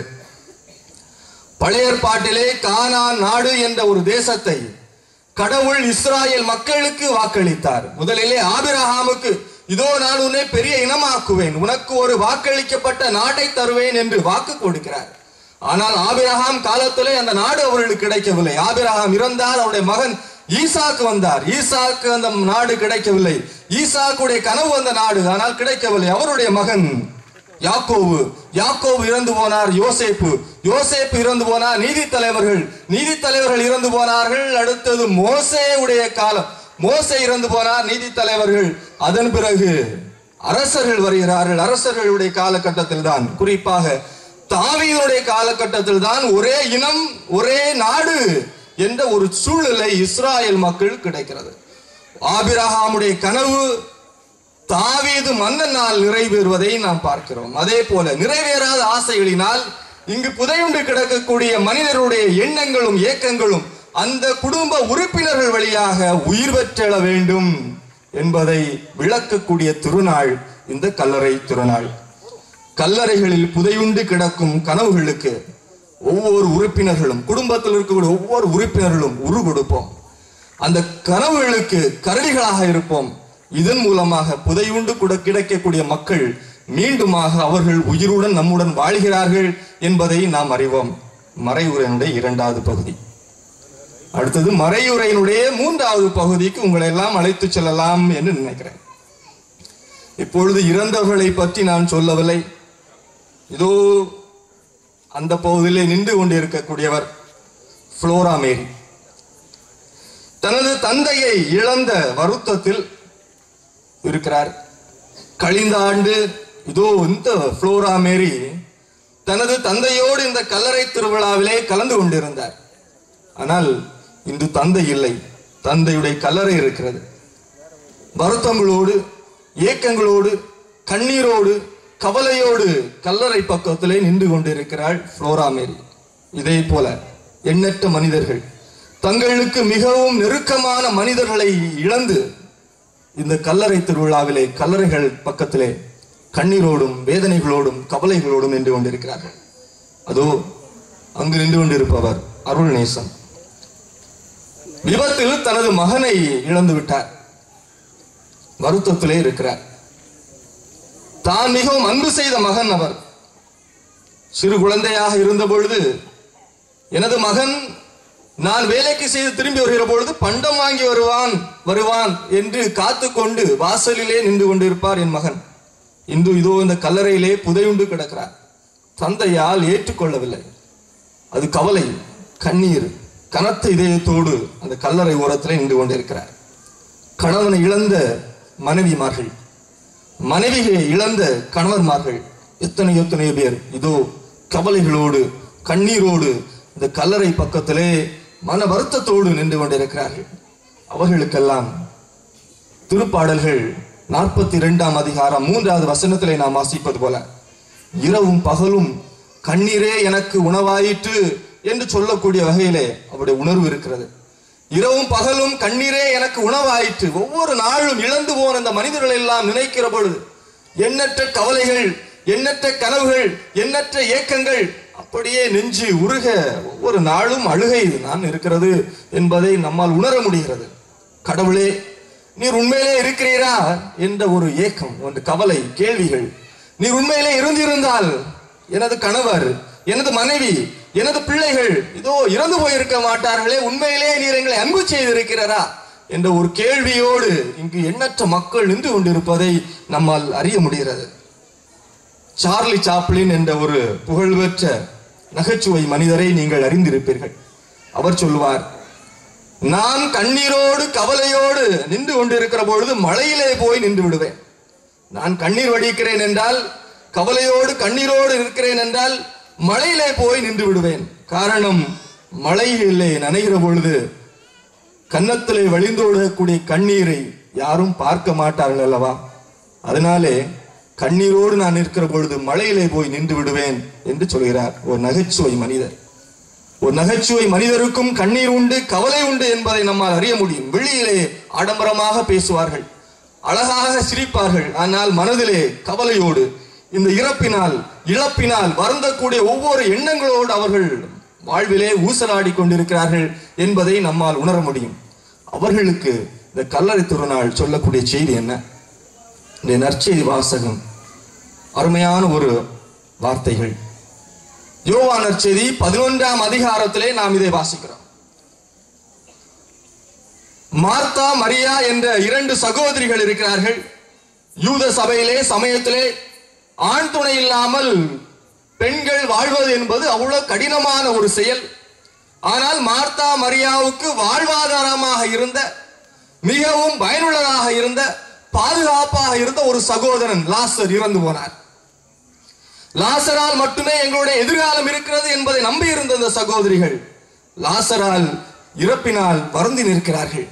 பழைய ஏற்பாட்டிலே கானான் நாடு என்ற ஒரு தேசத்தை கடவுள் இஸ்ராயேல் மக்களுக்கு வாக்களித்தார் முதலிலே ஆபிரகாமுக்கு இதோ நான் உன்னை பெரிய இனமாக்குவேன் உனக்கு ஒரு வாக்களிக்கப்பட்ட நாட்டை தருவேன் என்று வாக்கு கொடுக்கிறார் ஆனால் ஆபிரகாம் காலத்திலே அந்த நாடு அவர்களுக்கு கிடைக்கவில்லை ஆபிரகாம் இறந்தார் அவருடைய மகன் ஈசாக்கு வந்தார் ஈசாக்கு அந்த நாடு கிடைக்கவில்லை ஈசாக்குடைய கனவு அந்த நாடு ஆனால் கிடைக்கவில்லை அவருடைய மகன் யாக்கோவு யாக்கோவு இறந்து போனார் யோசேப்பு யோசேப்பு இறந்து போனார் நீதி தலைவர்கள் நீதி தலைவர்கள் இறந்து போனார்கள் அடுத்தது மோசே உடைய காலம் மோசே இறந்து போனார் நீதி தலைவர்கள் அதன் பிறகு அரசர்கள் வருகிறார்கள் அரசர்களுடைய காலகட்டத்தில் தான் குறிப்பாக தாவீதுடைய காலகட்டத்தில் தான் ஒரே இனம் ஒரே நாடு என்ற ஒரு சூழ்நிலை இஸ்ராயேல் மக்கள் கிடைக்கிறது ஆபிரகாமுடைய கனவு தாவீது மன்னனால் நிறைவேறுவதை நாம் பார்க்கிறோம் அதே போல நிறைவேறாத ஆசைகளினால் இங்கு புதையுண்டு கிடக்கக்கூடிய மனிதருடைய எண்ணங்களும் ஏக்கங்களும் அந்த குடும்ப உறுப்பினர்கள் வழியாக உயிர் பெற்றெழ வேண்டும் என்பதை விளக்கக்கூடிய திருநாள் இந்த கல்லறை திருநாள் கல்லறைகளில் புதையுண்டு கிடக்கும் கனவுகளுக்கு ஒவ்வொரு உறுப்பினர்களும் குடும்பத்தில் இருக்கக்கூடிய ஒவ்வொரு உறுப்பினர்களும் உரு கொடுப்போம் அந்த கனவுகளுக்கு கருவிகளாக இருப்போம் இதன் மூலமாக புதையுண்டு கூட கிடைக்கக்கூடிய மக்கள் மீண்டுமாக அவர்கள் உயிருடன் நம்முடன் வாழ்கிறார்கள் என்பதை நாம் அறிவோம் மறைவுரையினுடைய இரண்டாவது பகுதி அடுத்தது மறையுரையினுடைய மூன்றாவது பகுதிக்கு உங்களை எல்லாம் அழைத்து செல்லலாம் என்று நினைக்கிறேன் இப்பொழுது இறந்தவர்களை பற்றி நான் சொல்லவில்லை இதோ அந்த பகுதியிலே நின்று கொண்டிருக்கக்கூடியவர் புளோரா மேரி தனது தந்தையை இழந்த வருத்தத்தில் இருக்கிறார் கழிந்த ஆண்டு இதோ இந்த புளோரா மேரி தனது தந்தையோடு இந்த கல்லறை திருவிழாவிலே கலந்து கொண்டிருந்தார் ஆனால் இன்று தந்தை இல்லை தந்தையுடைய கல்லறை இருக்கிறது வருத்தங்களோடு ஏக்கங்களோடு கண்ணீரோடு கவலையோடு கல்லறை பக்கத்திலே நின்று கொண்டிருக்கிறாள் புளோரா மேரி இதே போல எண்ணற்ற மனிதர்கள் தங்களுக்கு மிகவும் நெருக்கமான மனிதர்களை இழந்து இந்த கல்லறை திருவிழாவிலே கல்லறைகள் பக்கத்திலே கண்ணீரோடும் வேதனைகளோடும் கவலைகளோடும் நின்று கொண்டிருக்கிறார்கள் அதோ அங்கு நின்று கொண்டிருப்பவர் அருள்நேசன் விபத்தில் தனது மகனை இழந்து விட்டார் வருத்தத்திலே இருக்கிறார் தான் மிகவும் அன்பு செய்த மகன் அவர் சிறு குழந்தையாக இருந்த பொழுது எனது மகன் நான் வேலைக்கு செய்து திரும்பி வருகிற பொழுது பண்டம் வாங்கி வருவான் வருவான் என்று காத்து கொண்டு வாசலிலே நின்று கொண்டிருப்பார் என் மகன் இன்று இதோ இந்த கல்லறையிலே புதையுண்டு கிடக்கிறார் தந்தையால் ஏற்றுக்கொள்ளவில்லை அது கவலை கண்ணீர் கனத்த இதயத்தோடு அந்த கல்லறை ஓரத்தில் நின்று கொண்டிருக்கிறார் கணவனை இழந்த மனைவிமார்கள் மனைவியை இழந்த கணவன்மார்கள் எத்தனை எத்தனையோ பேர் இதோ கவலைகளோடு கண்ணீரோடு இந்த கல்லறை பக்கத்திலே மன வருத்தத்தோடு நின்று கொண்டிருக்கிறார்கள் அவர்களுக்கெல்லாம் திருப்பாடல்கள் நாற்பத்தி இரண்டாம் அதிகாரம் மூன்றாவது வசனத்திலே நாம் வாசிப்பது போல இரவும் பகலும் கண்ணீரே எனக்கு உணவாயிற்று என்று சொல்லக்கூடிய வகையிலே அவருடைய உணர்வு இருக்கிறது இரவும் பகலும் கண்ணீரே எனக்கு உணவாயிற்று ஒவ்வொரு நாளும் இழந்து போன இந்த மனிதர்கள் எல்லாம் நினைக்கிற பொழுது எண்ணற்ற கவலைகள் எண்ணற்ற கனவுகள் எண்ணற்ற ஏக்கங்கள் அப்படியே நெஞ்சு உருக ஒவ்வொரு நாளும் அழுகை நான் இருக்கிறது என்பதை நம்மால் உணர முடிகிறது கடவுளே நீர் உண்மையிலே இருக்கிறீரா என்ற ஒரு ஏக்கம் ஒரு கவலை கேள்விகள் நீர் உண்மையிலே இருந்திருந்தால் எனது கணவர் எனது மனைவி எனது பிள்ளைகள் இதோ இறந்து போயிருக்க மாட்டார்களே உண்மையிலே நீர் எங்களை அன்பு செய்திருக்கிறாரா என்ற ஒரு கேள்வியோடு இங்கு எண்ணற்ற மக்கள் நின்று கொண்டிருப்பதை நம்மால் அறிய முடிகிறது சார்லி சாப்ளின் என்ற ஒரு புகழ்பெற்ற நகைச்சுவை மனிதரை நீங்கள் அறிந்திருப்பீர்கள் அவர் சொல்லுவார் நான் கண்ணீரோடு கவலையோடு நின்று கொண்டிருக்கிற பொழுது மழையிலே போய் நின்று விடுவேன் நான் கண்ணீர் வடிக்கிறேன் என்றால் கவலையோடு கண்ணீரோடு இருக்கிறேன் என்றால் மழையிலே போய் நின்று விடுவேன் காரணம் மழையிலே நனைகிற பொழுது கன்னத்திலே வழிந்தோடக்கூடிய கண்ணீரை யாரும் பார்க்க மாட்டார்கள் அல்லவா அதனாலே கண்ணீரோடு நான் இருக்கிற பொழுது மழையிலே போய் நின்று விடுவேன் என்று சொல்கிறார் ஒரு நகைச்சுவை மனிதர் ஒரு நகைச்சுவை மனிதருக்கும் கண்ணீர் உண்டு கவலை உண்டு என்பதை நம்மால் அறிய முடியும் வெளியிலே ஆடம்பரமாக பேசுவார்கள் அழகாக சிரிப்பார்கள் ஆனால் மனதிலே கவலையோடு இந்த இறப்பினால் இழப்பினால் வருந்தக்கூடிய ஒவ்வொரு எண்ணங்களோடு அவர்கள் வாழ்விலே ஊசலாடி கொண்டிருக்கிறார்கள் என்பதை நம்மால் உணர முடியும் அவர்களுக்கு இந்த கல்லறை திருநாள் சொல்லக்கூடிய செய்தி என்ன இந்த நற்செய்தி வாசகம் அருமையான ஒரு வார்த்தைகள் யோவா நற்செய்தி பதினொன்றாம் அதிகாரத்திலே நாம் இதை வாசிக்கிறோம் மார்த்தா மரியா என்ற இரண்டு சகோதரிகள் இருக்கிறார்கள் யூத சபையிலே சமயத்திலே ஆண் துணை இல்லாமல் பெண்கள் வாழ்வது என்பது அவ்வளவு கடினமான ஒரு செயல் ஆனால் மார்த்தா மரியாவுக்கு வாழ்வாதாரமாக இருந்த மிகவும் பயனுள்ளதாக இருந்த பாதுகாப்பாக இருந்த ஒரு சகோதரன் லாசர் இறந்து போனார் லாசரால் மட்டுமே எங்களுடைய எதிர்காலம் இருக்கிறது என்பதை நம்பி இருந்த இந்த சகோதரிகள் லாசரால் இறப்பினால் வருந்தி நிற்கிறார்கள்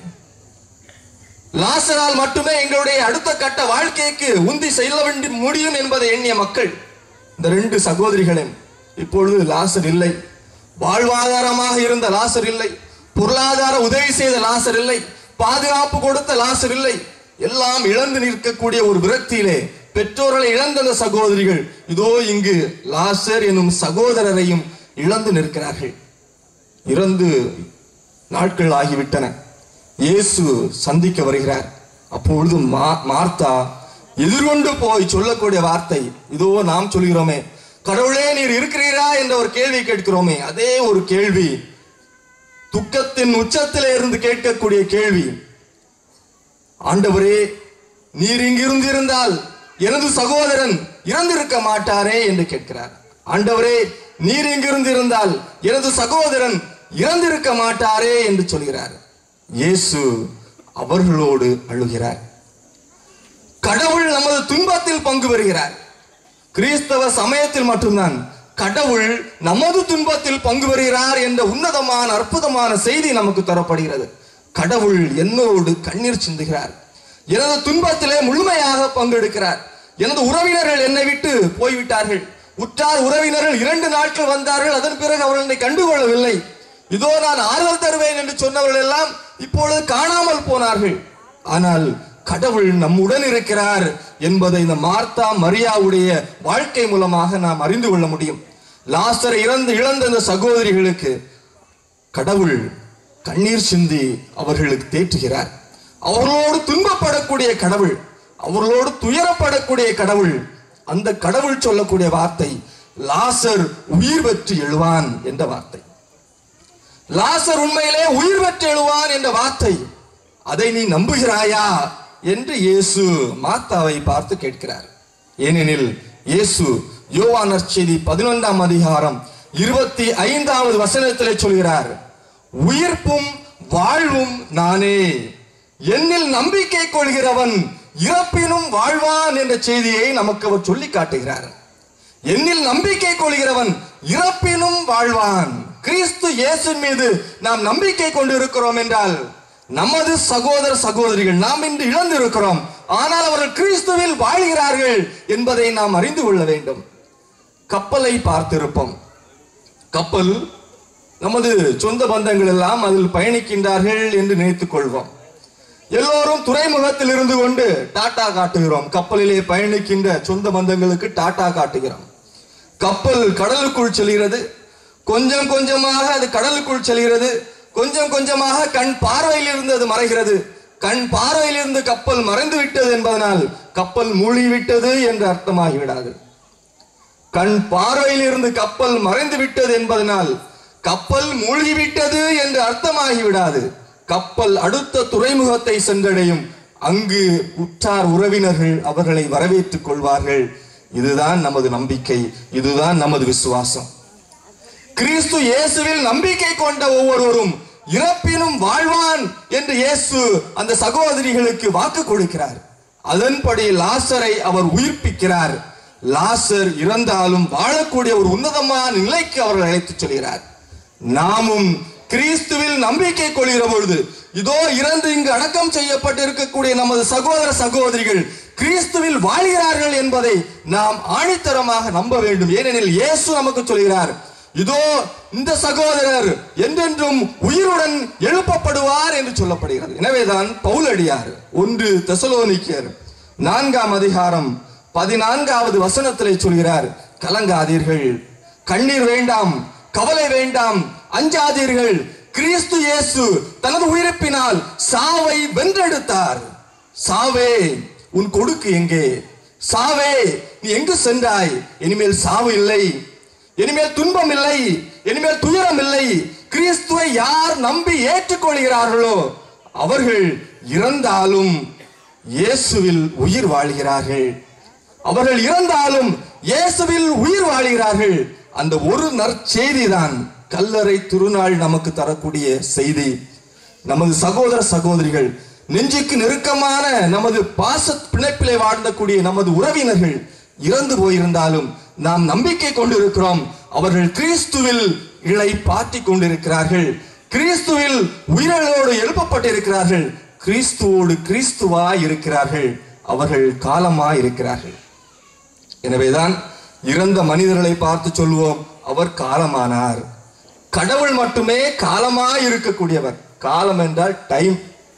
லாசரால் மட்டுமே எங்களுடைய அடுத்த கட்ட வாழ்க்கைக்கு உந்தி செல்ல வேண்டி முடியும் என்பதை எண்ணிய மக்கள் இந்த ரெண்டு சகோதரிகளும் இப்பொழுது லாசர் இல்லை வாழ்வாதாரமாக இருந்த லாசர் இல்லை பொருளாதார உதவி செய்த லாசர் இல்லை பாதுகாப்பு கொடுத்த லாசர் இல்லை எல்லாம் இழந்து நிற்கக்கூடிய ஒரு விரக்தியிலே பெற்றோர்களை இழந்த அந்த சகோதரிகள் இதோ இங்கு லாசர் எனும் சகோதரரையும் இழந்து நிற்கிறார்கள் இறந்து நாட்கள் ஆகிவிட்டன இயேசு சந்திக்க வருகிறார் அப்பொழுது மா மார்த்தா எதிர்கொண்டு போய் சொல்லக்கூடிய வார்த்தை இதோ நாம் சொல்கிறோமே கடவுளே நீர் இருக்கிறீரா என்ற ஒரு கேள்வி கேட்கிறோமே அதே ஒரு கேள்வி துக்கத்தின் உச்சத்திலே இருந்து கேட்கக்கூடிய கேள்வி ஆண்டவரே நீர் இங்கிருந்து இருந்தால் எனது சகோதரன் இறந்திருக்க மாட்டாரே என்று கேட்கிறார் ஆண்டவரே நீர் இங்கிருந்து இருந்தால் எனது சகோதரன் இறந்திருக்க மாட்டாரே என்று சொல்கிறார் இயேசு அவர்களோடு அழுகிறார் கடவுள் நமது துன்பத்தில் பங்கு பெறுகிறார் கிறிஸ்தவ சமயத்தில் மட்டும்தான் கடவுள் நமது துன்பத்தில் பங்கு பெறுகிறார் என்ற உன்னதமான அற்புதமான செய்தி நமக்கு தரப்படுகிறது கடவுள் என்னோடு கண்ணீர் சிந்துகிறார் எனது துன்பத்திலே முழுமையாக பங்கெடுக்கிறார் எனது உறவினர்கள் என்னை விட்டு போய்விட்டார்கள் உற்றார் உறவினர்கள் இரண்டு நாட்கள் வந்தார்கள் அதன் பிறகு அவர்கள் என்னை கண்டுகொள்ளவில்லை இதோ நான் ஆறுதல் தருவேன் என்று சொன்னவர்கள் எல்லாம் இப்பொழுது காணாமல் போனார்கள் ஆனால் கடவுள் நம்முடன் இருக்கிறார் என்பதை இந்த மார்த்தா மரியாவுடைய வாழ்க்கை மூலமாக நாம் அறிந்து கொள்ள முடியும் லாசரை இறந்து இழந்த இந்த சகோதரிகளுக்கு கடவுள் கண்ணீர் சிந்தி அவர்களுக்கு தேற்றுகிறார் அவர்களோடு துன்பப்படக்கூடிய கடவுள் அவர்களோடு துயரப்படக்கூடிய கடவுள் அந்த கடவுள் சொல்லக்கூடிய வார்த்தை லாசர் உயிர் பெற்று எழுவான் என்ற வார்த்தை லாசர் உண்மையிலே உயிர் பெற்று எழுவான் என்ற வார்த்தை அதை நீ நம்புகிறாயா என்று இயேசு மாத்தாவை பார்த்து கேட்கிறார் ஏனெனில் இயேசு யோவான் நற்செய்தி பதினொன்றாம் அதிகாரம் இருபத்தி ஐந்தாவது வசனத்திலே சொல்கிறார் உயிர்ப்பும் வாழ்வும் நானே என்னில் நம்பிக்கை கொள்கிறவன் இறப்பினும் வாழ்வான் என்ற செய்தியை நமக்கு அவர் சொல்லி காட்டுகிறார் என்னில் நம்பிக்கை கொள்கிறவன் இறப்பினும் வாழ்வான் கிறிஸ்து இயேசு மீது நாம் நம்பிக்கை கொண்டிருக்கிறோம் என்றால் நமது சகோதர சகோதரிகள் நாம் இன்று இழந்திருக்கிறோம் ஆனால் அவர்கள் கிறிஸ்துவில் வாழ்கிறார்கள் என்பதை நாம் அறிந்து கொள்ள வேண்டும் கப்பலை பார்த்திருப்போம் கப்பல் நமது சொந்த பந்தங்கள் எல்லாம் அதில் பயணிக்கின்றார்கள் என்று நினைத்துக் கொள்வோம் எல்லோரும் துறைமுகத்தில் இருந்து கொண்டு டாட்டா காட்டுகிறோம் கப்பலிலே பயணிக்கின்ற சொந்த பந்தங்களுக்கு டாட்டா காட்டுகிறோம் கப்பல் கடலுக்குள் செல்கிறது கொஞ்சம் கொஞ்சமாக அது கடலுக்குள் செல்கிறது கொஞ்சம் கொஞ்சமாக கண் பார்வையில் இருந்து அது மறைகிறது கண் பார்வையில் இருந்து கப்பல் மறைந்து விட்டது என்பதனால் கப்பல் மூழ்கிவிட்டது என்று அர்த்தமாகிவிடாது கண் பார்வையில் இருந்து கப்பல் மறைந்து விட்டது என்பதனால் கப்பல் மூழ்கிவிட்டது என்று அர்த்தமாகி விடாது கப்பல் அடுத்த துறைமுகத்தை சென்றடையும் அங்கு உற்றார் உறவினர்கள் அவர்களை வரவேற்றுக் கொள்வார்கள் இதுதான் நமது நம்பிக்கை இதுதான் நமது விசுவாசம் கிறிஸ்து இயேசுவில் நம்பிக்கை கொண்ட ஒவ்வொருவரும் இறப்பினும் வாழ்வான் என்று இயேசு அந்த சகோதரிகளுக்கு வாக்கு கொடுக்கிறார் அதன்படி லாசரை அவர் உயிர்ப்பிக்கிறார் லாசர் இறந்தாலும் வாழக்கூடிய ஒரு உன்னதமான நிலைக்கு அவர் அழைத்துச் செல்கிறார் நாமும் கிறிஸ்துவில் நம்பிக்கை கொள்கிற பொழுது இதோ இறந்து இங்கு அடக்கம் செய்யப்பட்டிருக்கக்கூடிய நமது சகோதர சகோதரிகள் கிறிஸ்துவில் வாழ்கிறார்கள் என்பதை நாம் ஆணித்தரமாக நம்ப வேண்டும் ஏனெனில் இயேசு நமக்கு சொல்கிறார் இதோ இந்த சகோதரர் என்றென்றும் உயிருடன் எழுப்பப்படுவார் என்று சொல்லப்படுகிறது எனவேதான் பவுலடியார் ஒன்று தெசலோனிக்கர் நான்காம் அதிகாரம் பதினான்காவது வசனத்திலே சொல்கிறார் கலங்காதீர்கள் கண்ணீர் வேண்டாம் கவலை வேண்டாம் அஞ்சாதீர்கள் கிறிஸ்து இயேசு தனது உயிர்ப்பினால் சாவை வென்றெடுத்தார் சாவே உன் கொடுக்கு எங்கே சாவே நீ எங்கு சென்றாய் இனிமேல் சாவு இல்லை இனிமேல் துன்பம் இல்லை இனிமேல் துயரம் இல்லை கிறிஸ்துவை யார் நம்பி ஏற்றுக்கொள்கிறார்களோ அவர்கள் இறந்தாலும் இயேசுவில் உயிர் வாழ்கிறார்கள் அவர்கள் இறந்தாலும் இயேசுவில் உயிர் வாழ்கிறார்கள் அந்த ஒரு நற்செய்தி தான் கல்லறை திருநாள் நமக்கு தரக்கூடிய செய்தி நமது சகோதர சகோதரிகள் நெஞ்சுக்கு நெருக்கமான நமது பாச பிணைப்பிலே வாழ்ந்தக்கூடிய நமது உறவினர்கள் இறந்து போயிருந்தாலும் நாம் நம்பிக்கை கொண்டிருக்கிறோம் அவர்கள் கிறிஸ்துவில் இழை பாட்டி கொண்டிருக்கிறார்கள் கிறிஸ்துவில் உயிரோடு எழுப்பப்பட்டிருக்கிறார்கள் கிறிஸ்துவோடு கிறிஸ்துவா இருக்கிறார்கள் அவர்கள் காலமா இருக்கிறார்கள் எனவேதான் இறந்த மனிதர்களை பார்த்து சொல்லுவோம் அவர் காலமானார் கடவுள் மட்டுமே காலமா இருக்கக்கூடியவர் காலம் என்றால் டைம்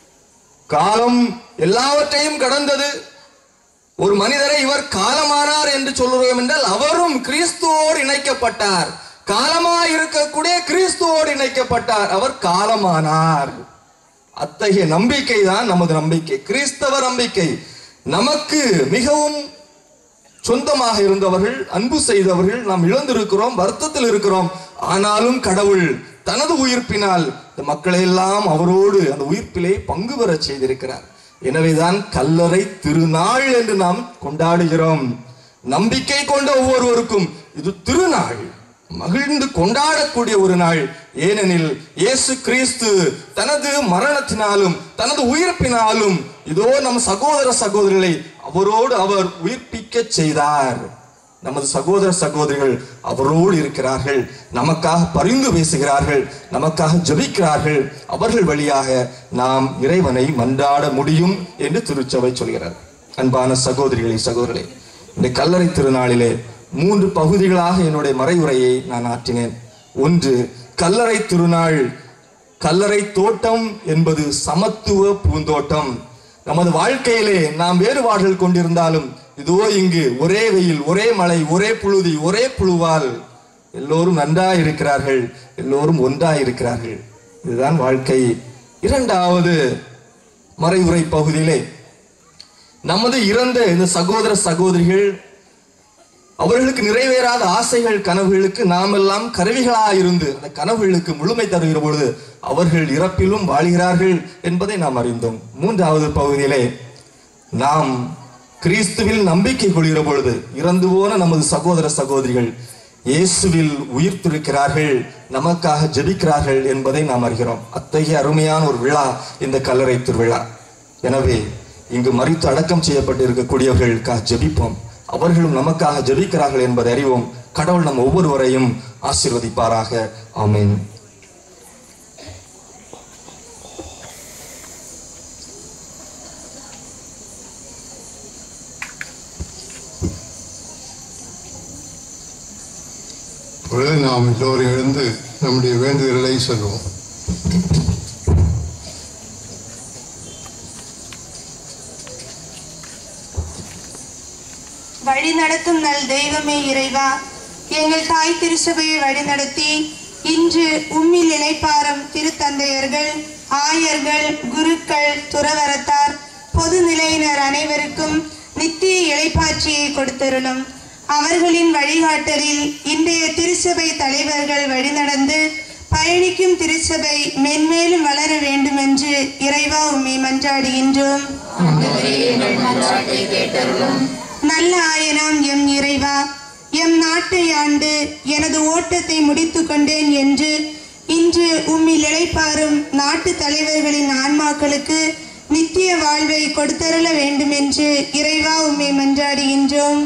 காலம் எல்லாவற்றையும் கடந்தது ஒரு மனிதரை இவர் காலமானார் என்று சொல்லுவோம் என்றால் அவரும் கிறிஸ்துவோடு இணைக்கப்பட்டார் காலமா இருக்கக்கூடிய கிறிஸ்துவோடு இணைக்கப்பட்டார் அவர் காலமானார் அத்தகைய நம்பிக்கை தான் நமது நம்பிக்கை கிறிஸ்தவ நம்பிக்கை நமக்கு மிகவும் சொந்தமாக இருந்தவர்கள் அன்பு செய்தவர்கள் நாம் இழந்திருக்கிறோம் வருத்தத்தில் இருக்கிறோம் ஆனாலும் கடவுள் தனது உயிர்ப்பினால் இந்த மக்களை எல்லாம் அவரோடு அந்த உயிர்ப்பிலே பங்கு பெறச் செய்திருக்கிறார் எனவேதான் கல்லறை திருநாள் என்று நாம் கொண்டாடுகிறோம் நம்பிக்கை கொண்ட ஒவ்வொருவருக்கும் இது திருநாள் மகிழ்ந்து கொண்டாடக்கூடிய ஒரு நாள் ஏனெனில் இயேசு கிறிஸ்து தனது மரணத்தினாலும் தனது உயிர்ப்பினாலும் இதோ நம் சகோதர சகோதரிகளை அவரோடு அவர் உயிர்ப்பிக்க செய்தார் நமது சகோதர சகோதரிகள் அவரோடு இருக்கிறார்கள் நமக்காக பரிந்து பேசுகிறார்கள் நமக்காக ஜெபிக்கிறார்கள் அவர்கள் வழியாக நாம் இறைவனை மன்றாட முடியும் என்று திருச்சபை சொல்கிறார் அன்பான சகோதரிகளே சகோதரர்களே இந்த கல்லறை திருநாளிலே மூன்று பகுதிகளாக என்னுடைய மறைவுரையை நான் ஆற்றினேன் ஒன்று கல்லறை திருநாள் கல்லறை தோட்டம் என்பது சமத்துவ பூந்தோட்டம் நமது வாழ்க்கையிலே நாம் வேறுபாடுகள் கொண்டிருந்தாலும் இதோ இங்கு ஒரே வெயில் ஒரே மழை ஒரே புழுதி ஒரே புழுவால் எல்லோரும் நன்றாய் இருக்கிறார்கள் எல்லோரும் ஒன்றாய் இருக்கிறார்கள் இதுதான் வாழ்க்கை இரண்டாவது மறைவுரை பகுதியிலே நமது இறந்த இந்த சகோதர சகோதரிகள் அவர்களுக்கு நிறைவேறாத ஆசைகள் கனவுகளுக்கு நாம் எல்லாம் கருவிகளாக இருந்து அந்த கனவுகளுக்கு முழுமை தருகிற பொழுது அவர்கள் இறப்பிலும் வாழ்கிறார்கள் என்பதை நாம் அறிந்தோம் மூன்றாவது பகுதியிலே நாம் கிறிஸ்துவில் நம்பிக்கை கொள்கிற பொழுது இறந்து போன நமது சகோதர சகோதரிகள் இயேசுவில் உயிர்த்திருக்கிறார்கள் நமக்காக ஜெபிக்கிறார்கள் என்பதை நாம் அறிகிறோம் அத்தகைய அருமையான ஒரு விழா இந்த கல்லறை திருவிழா எனவே இங்கு மறித்து அடக்கம் செய்யப்பட்டு இருக்கக்கூடியவர்களுக்காக ஜெபிப்போம் அவர்களும் நமக்காக ஜெபிக்கிறார்கள் என்பதை அறிவோம் கடவுள் நம் ஒவ்வொருவரையும் ஆசீர்வதிப்பாராக ஆமென் பொழுது நாம் எல்லோரும் எழுந்து நம்முடைய வேண்டுதல்களை சொல்லுவோம் வழி நடத்தும் நல் தெய்வமே இறைவா எங்கள் தாய் திருச்சபையை வழிநடத்தி இன்று உம்மில் இணைப்பாரும் திருத்தந்தையர்கள் ஆயர்கள் குருக்கள் துறவரத்தார் பொது நிலையினர் அனைவருக்கும் நித்திய இளைப்பாட்சியை கொடுத்தருளும் அவர்களின் வழிகாட்டலில் இன்றைய திருச்சபை தலைவர்கள் வழிநடந்து பயணிக்கும் திருச்சபை மென்மேலும் வளர வேண்டும் என்று இறைவா உம்மை மன்றாடுகின்றோம் நல்ல ஆயனாம் எம் இறைவா எம் நாட்டை ஆண்டு எனது ஓட்டத்தை முடித்துக் கொண்டேன் என்று இன்று உம்மில் இளைப்பாரும் நாட்டு தலைவர்களின் ஆன்மாக்களுக்கு நித்திய வாழ்வை கொடுத்தருள வேண்டும் என்று இறைவா உம்மை மன்றாடுகின்றோம்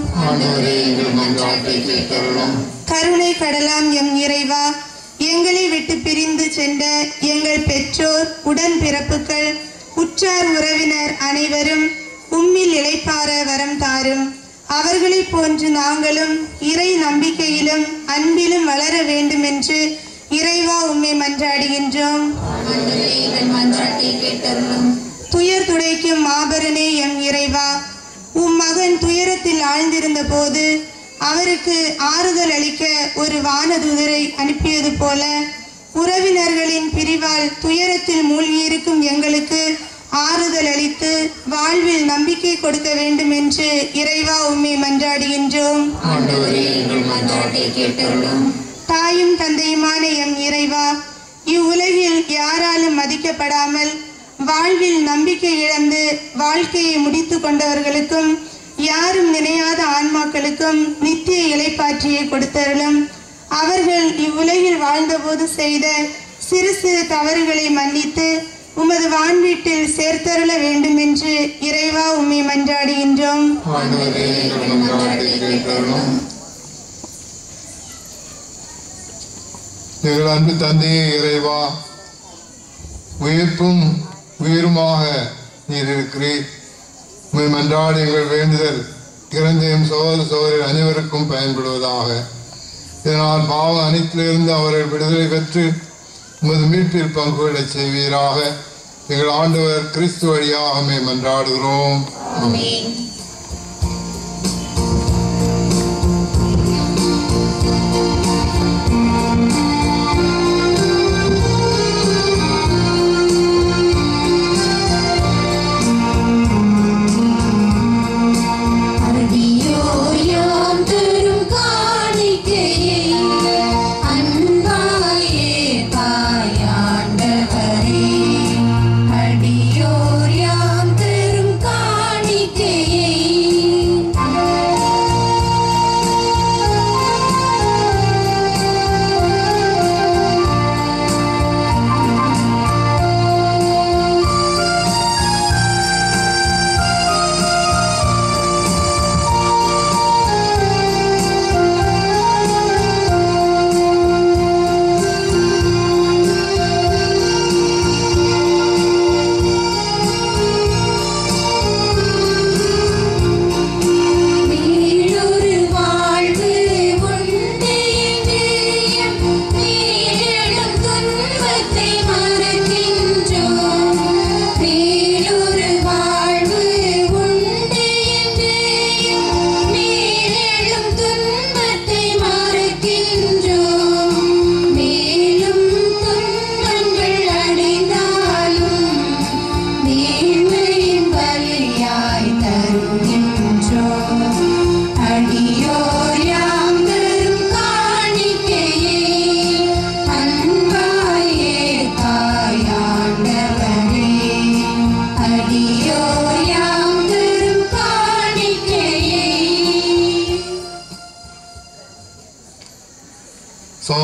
கருணை கடலாம் எம் இறைவா எங்களை விட்டு பிரிந்து சென்ற எங்கள் பெற்றோர் உடன் பிறப்புகள் உற்றார் உறவினர் அனைவரும் உம்மில் இளைப்பார வரம் தாரும் அவர்களைப் போன்று நாங்களும் இறை நம்பிக்கையிலும் அன்பிலும் வளர வேண்டும் என்று இறைவா உம்மை மன்றாடுகின்றோம் துயர் துடைக்கும் மாபரனே எம் இறைவா உம் மகன் துயரத்தில் ஆழ்ந்திருந்த போது அவருக்கு ஆறுதல் அளிக்க ஒரு வானதூதரை அனுப்பியது போல உறவினர்களின் பிரிவால் துயரத்தில் மூழ்கியிருக்கும் எங்களுக்கு ஆறுதல் அளித்து வாழ்வில் நம்பிக்கை கொடுக்க வேண்டும் என்று இறைவா உம்மை மன்றாடுகின்றோம் தாயும் தந்தையுமான எம் இறைவா இவ்வுலகில் யாராலும் மதிக்கப்படாமல் வாழ்வில் நம்பிக்கை இழந்து வாழ்க்கையை முடித்து கொண்டவர்களுக்கும் யாரும் நினையாத ஆன்மாக்களுக்கும் நித்திய இலைப்பாற்றியை கொடுத்தருளும் அவர்கள் இவ்வுலகில் வாழ்ந்தபோது செய்த சிறு சிறு தவறுகளை மன்னித்து உமது வான்வீட்டில் சேர்த்தருள வேண்டும் என்று இறைவா உம்மை மன்றாடுகின்றோம் எங்கள் அன்பு தந்தையே இறைவா உயிர்ப்பும் உயிருமாக நீர் இருக்கிறீர் உம்மை மன்றாட எங்கள் வேண்டுதல் இறந்த எம் சகோதர சகோதரர் அனைவருக்கும் பயன்படுவதாக இதனால் பாவம் அனைத்திலிருந்து அவர்கள் விடுதலை பெற்று உமது மீட்பில் பங்குகளைச் செய்வீராக எங்கள் ஆண்டவர் கிறிஸ்து வழியாக உம்மை மன்றாடுகிறோம் அடியோர் யாம் தரும் காணிக்கையை அன்பாயே தாயாண்டவரே அடியோர் யாம் தரும் காணிக்கையை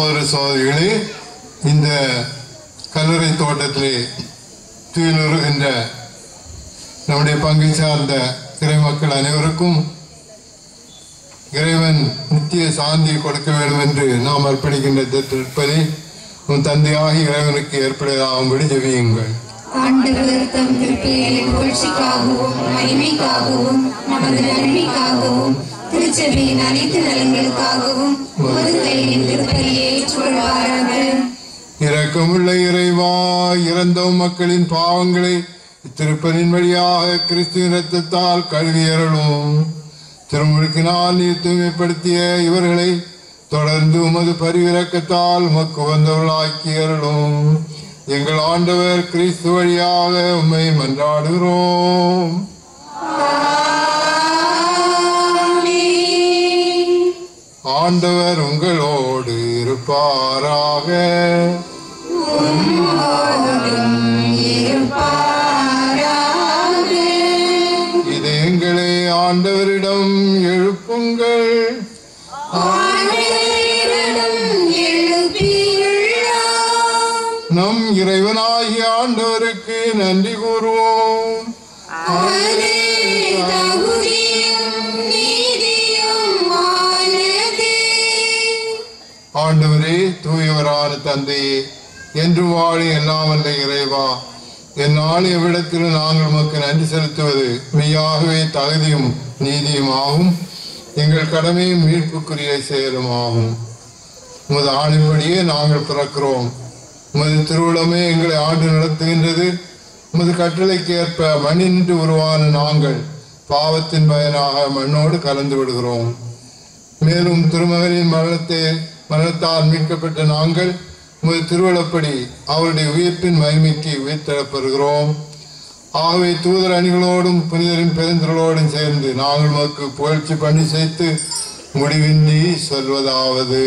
சகோதர சகோதரிகளே இந்த கல்லறை தோட்டத்திலே துயிலுறுகின்ற நம்முடைய பங்கை சார்ந்த இறை மக்கள் அனைவருக்கும் இறைவன் நித்திய சாந்தியை கொடுக்க வேண்டும் என்று நாம் அர்ப்பணிக்கின்ற இந்த திருப்பலி உன் தந்தையாகி இறைவனுக்கு ஏற்படுவதாகும்படி ஜெபியுங்கள் ஆண்டவர் தம் திருப்பெயரின் புகழ்ச்சிக்காகவும் மகிமைக்காகவும் நமது நன்மைக்காகவும் திருச்சபையின் அனைத்து நலன்களுக்காகவும் ஒரு கையின் திருப்பலியை ஏற்றுக்கொள்வாராக இரக்கமுள்ள இறைவா இறந்தோம் மக்களின் பாவங்களை இத்திருப்பலின் வழியாக கிறிஸ்துவின் இரத்தத்தால் கழுவியறலும் திருமுழுக்கினால் நீர் தூய்மைப்படுத்திய இவர்களை தொடர்ந்து உமது பரிவிறக்கத்தால் உமக்கு வந்தவர்களாக்கியறலும் எங்கள் ஆண்டவர் கிறிஸ்து வழியாக உம்மை மன்றாடுகிறோம் ஆண்டவர் உங்களோடு இருப்பாராக இது எங்களை ஆண்டவரிடம் எழுப்புங்கள் நம் இறைவனாகிய ஆண்டவருக்கு நன்றி கூறுவோம் ஆண்டவரே தூயவரான தந்தையே என்று வாழி எல்லாம் வல்ல இறைவா என்னால் எவ்விடத்திலும் நாங்கள் உமக்கு நன்றி செலுத்துவது மெய்யாகவே தகுதியும் நீதியும் ஆகும் எங்கள் கடமையும் மீட்புக்குரிய செயலும் ஆகும் உமது ஆணின்படியே நாங்கள் பிறக்கிறோம் உமது திருவுளமே எங்களை ஆண்டு நடத்துகின்றது உமது கட்டளைக்கு ஏற்ப மண்ணின்று உருவான நாங்கள் பாவத்தின் பயனாக மண்ணோடு கலந்து விடுகிறோம் மேலும் திருமகனின் மரணத்தை மரணத்தால் மீட்கப்பட்ட நாங்கள் உமது திருவள்ளப்படி அவருடைய உயிர்ப்பின் மகிமைக்கு உயிர்த்தெழப்பெறுகிறோம் ஆகவே தூதர் அணிகளோடும் புனிதரின் பெருந்திரளோடும் சேர்ந்து நாங்கள் உமக்கு புகழ்ச்சி பண்ணி சேர்த்து முடிவின்றி சொல்வதாவது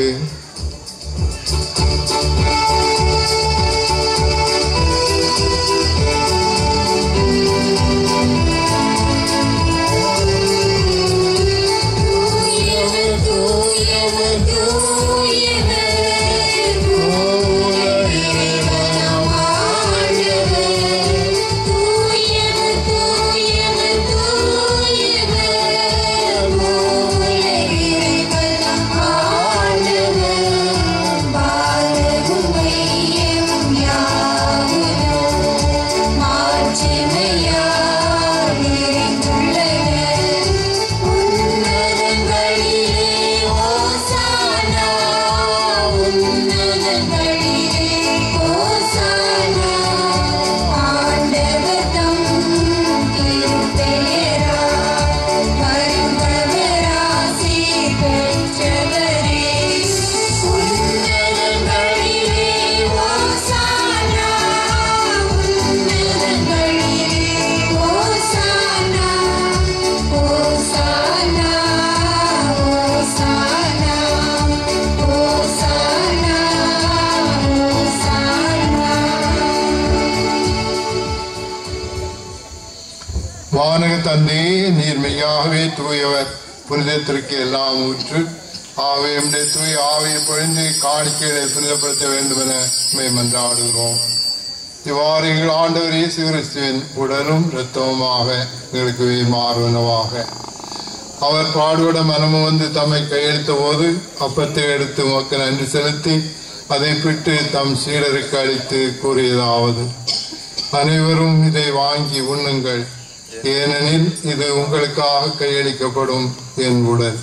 வானக தந்தையே நீர் மெய்யாகவே தூயவர் புனிதத்திற்கு எல்லாம் ஊற்று ஆவே உடைய தூய ஆவியை பொழிந்து காணிக்கைகளை புனிதப்படுத்த வேண்டும் என மேமன்றாடுகிறோம் இவ்வாறு எங்கள் ஆண்டவர் இயேசு கிறிஸ்துவின் உடலும் இரத்தமுமாக எங்களுக்கு மாறுவனவாக அவர் பாடுபட மனமும் வந்து தம்மை கையெழுத்த போது அப்பத்தை எடுத்து உமக்கு நன்றி செலுத்தி அதை பிட்டு தம் சீடருக்கு அளித்து கூறியதாவது அனைவரும் இதை வாங்கி உண்ணுங்கள் ஏனெனில் இது உங்களுக்காக கையளிக்கப்படும் என் உடல்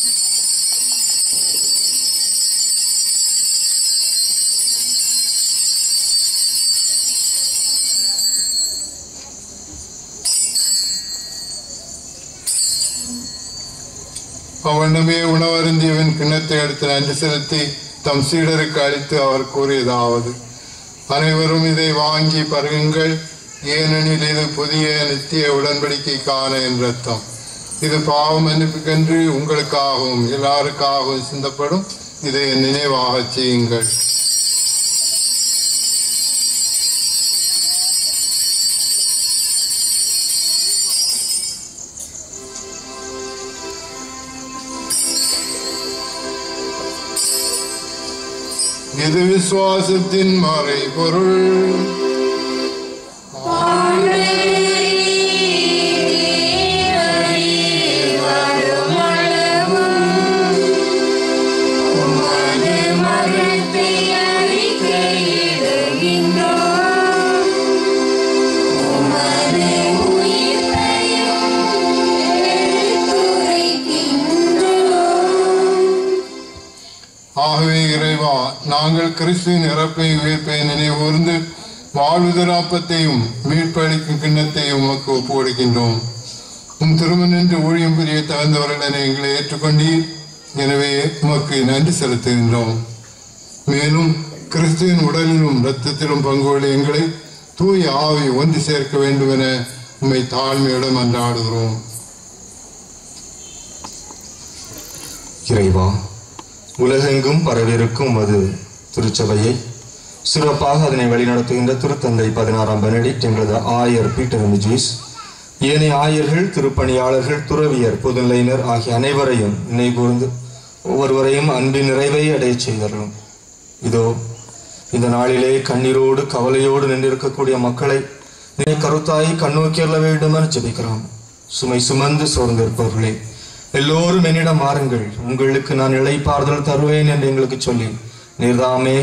அவனுமே உணவருந்தியவன் கிண்ணத்தை எடுத்து நன்றி செலுத்தி தம் சீடருக்கு அளித்து அவர் கூறியதாவது அனைவரும் இதை வாங்கி பருகுங்கள் ஏனெனில் இது புதிய நித்திய உடன்படிக்கைக்கான என் ரத்தம் இது பாவம் மன்னிப்புக்கென்று உங்களுக்காகவும் எல்லாருக்காகவும் சிந்தப்படும் இதை என் நினைவாகச் செய்யுங்கள் இது விசுவாசத்தின் மறை பொருள் ஆகவே இறைவா நாங்கள் கிறிஸ்துவின் இறப்பை உயிர்ப்பை நினைவூர்ந்து வாழ்வுதராப்பத்தையும் மீட்பளிக்கும் கிண்ணத்தையும் உமக்கு ஒப்பு கொடுக்கின்றோம் உம் திருமணன்று ஊழியம் புரிய தகுந்தவர்கள் எங்களை ஏற்றுக்கொண்டீர் எனவே உமக்கு நன்றி செலுத்துகின்றோம் மேலும் கிறிஸ்துவின் உடலிலும் இரத்தத்திலும் பங்கு கொள்ள எங்களை தூய ஆவி ஒன்று சேர்க்க வேண்டும் என உம்மை தாழ்மையுடன் அன்றாடுகிறோம் இறைவா உலகெங்கும் பரவிருக்கும் அது திருச்சபையை சிறப்பாக அதனை வழிநடத்துகின்ற திருத்தந்தை பதினாறாம் பெனடிக்ட் எங்களது ஆயர் பீட்டர் மிஜிஸ் ஏனைய ஆயர்கள் திருப்பணியாளர்கள் துறவியர் பொதுநிலையினர் ஆகிய அனைவரையும் நினைகூர்ந்து ஒவ்வொருவரையும் அன்பின் நிறைவை அடையச் செய்தரலும் இதோ இந்த நாளிலே கண்ணீரோடு கவலையோடு நின்றிருக்கக்கூடிய மக்களை நீ கருத்தாய் கண்ணோக்கி அருள வேண்டும் என ஜெபிக்கிறோம் சுமை சுமந்து சோர்ந்திருப்பவர்களே எல்லோரும் என்னிடம் வாருங்கள் உங்களுக்கு நான் இளைப்பாறுதல் தருவேன் என்று எங்களுக்கு சொல்லி நீர்தாமே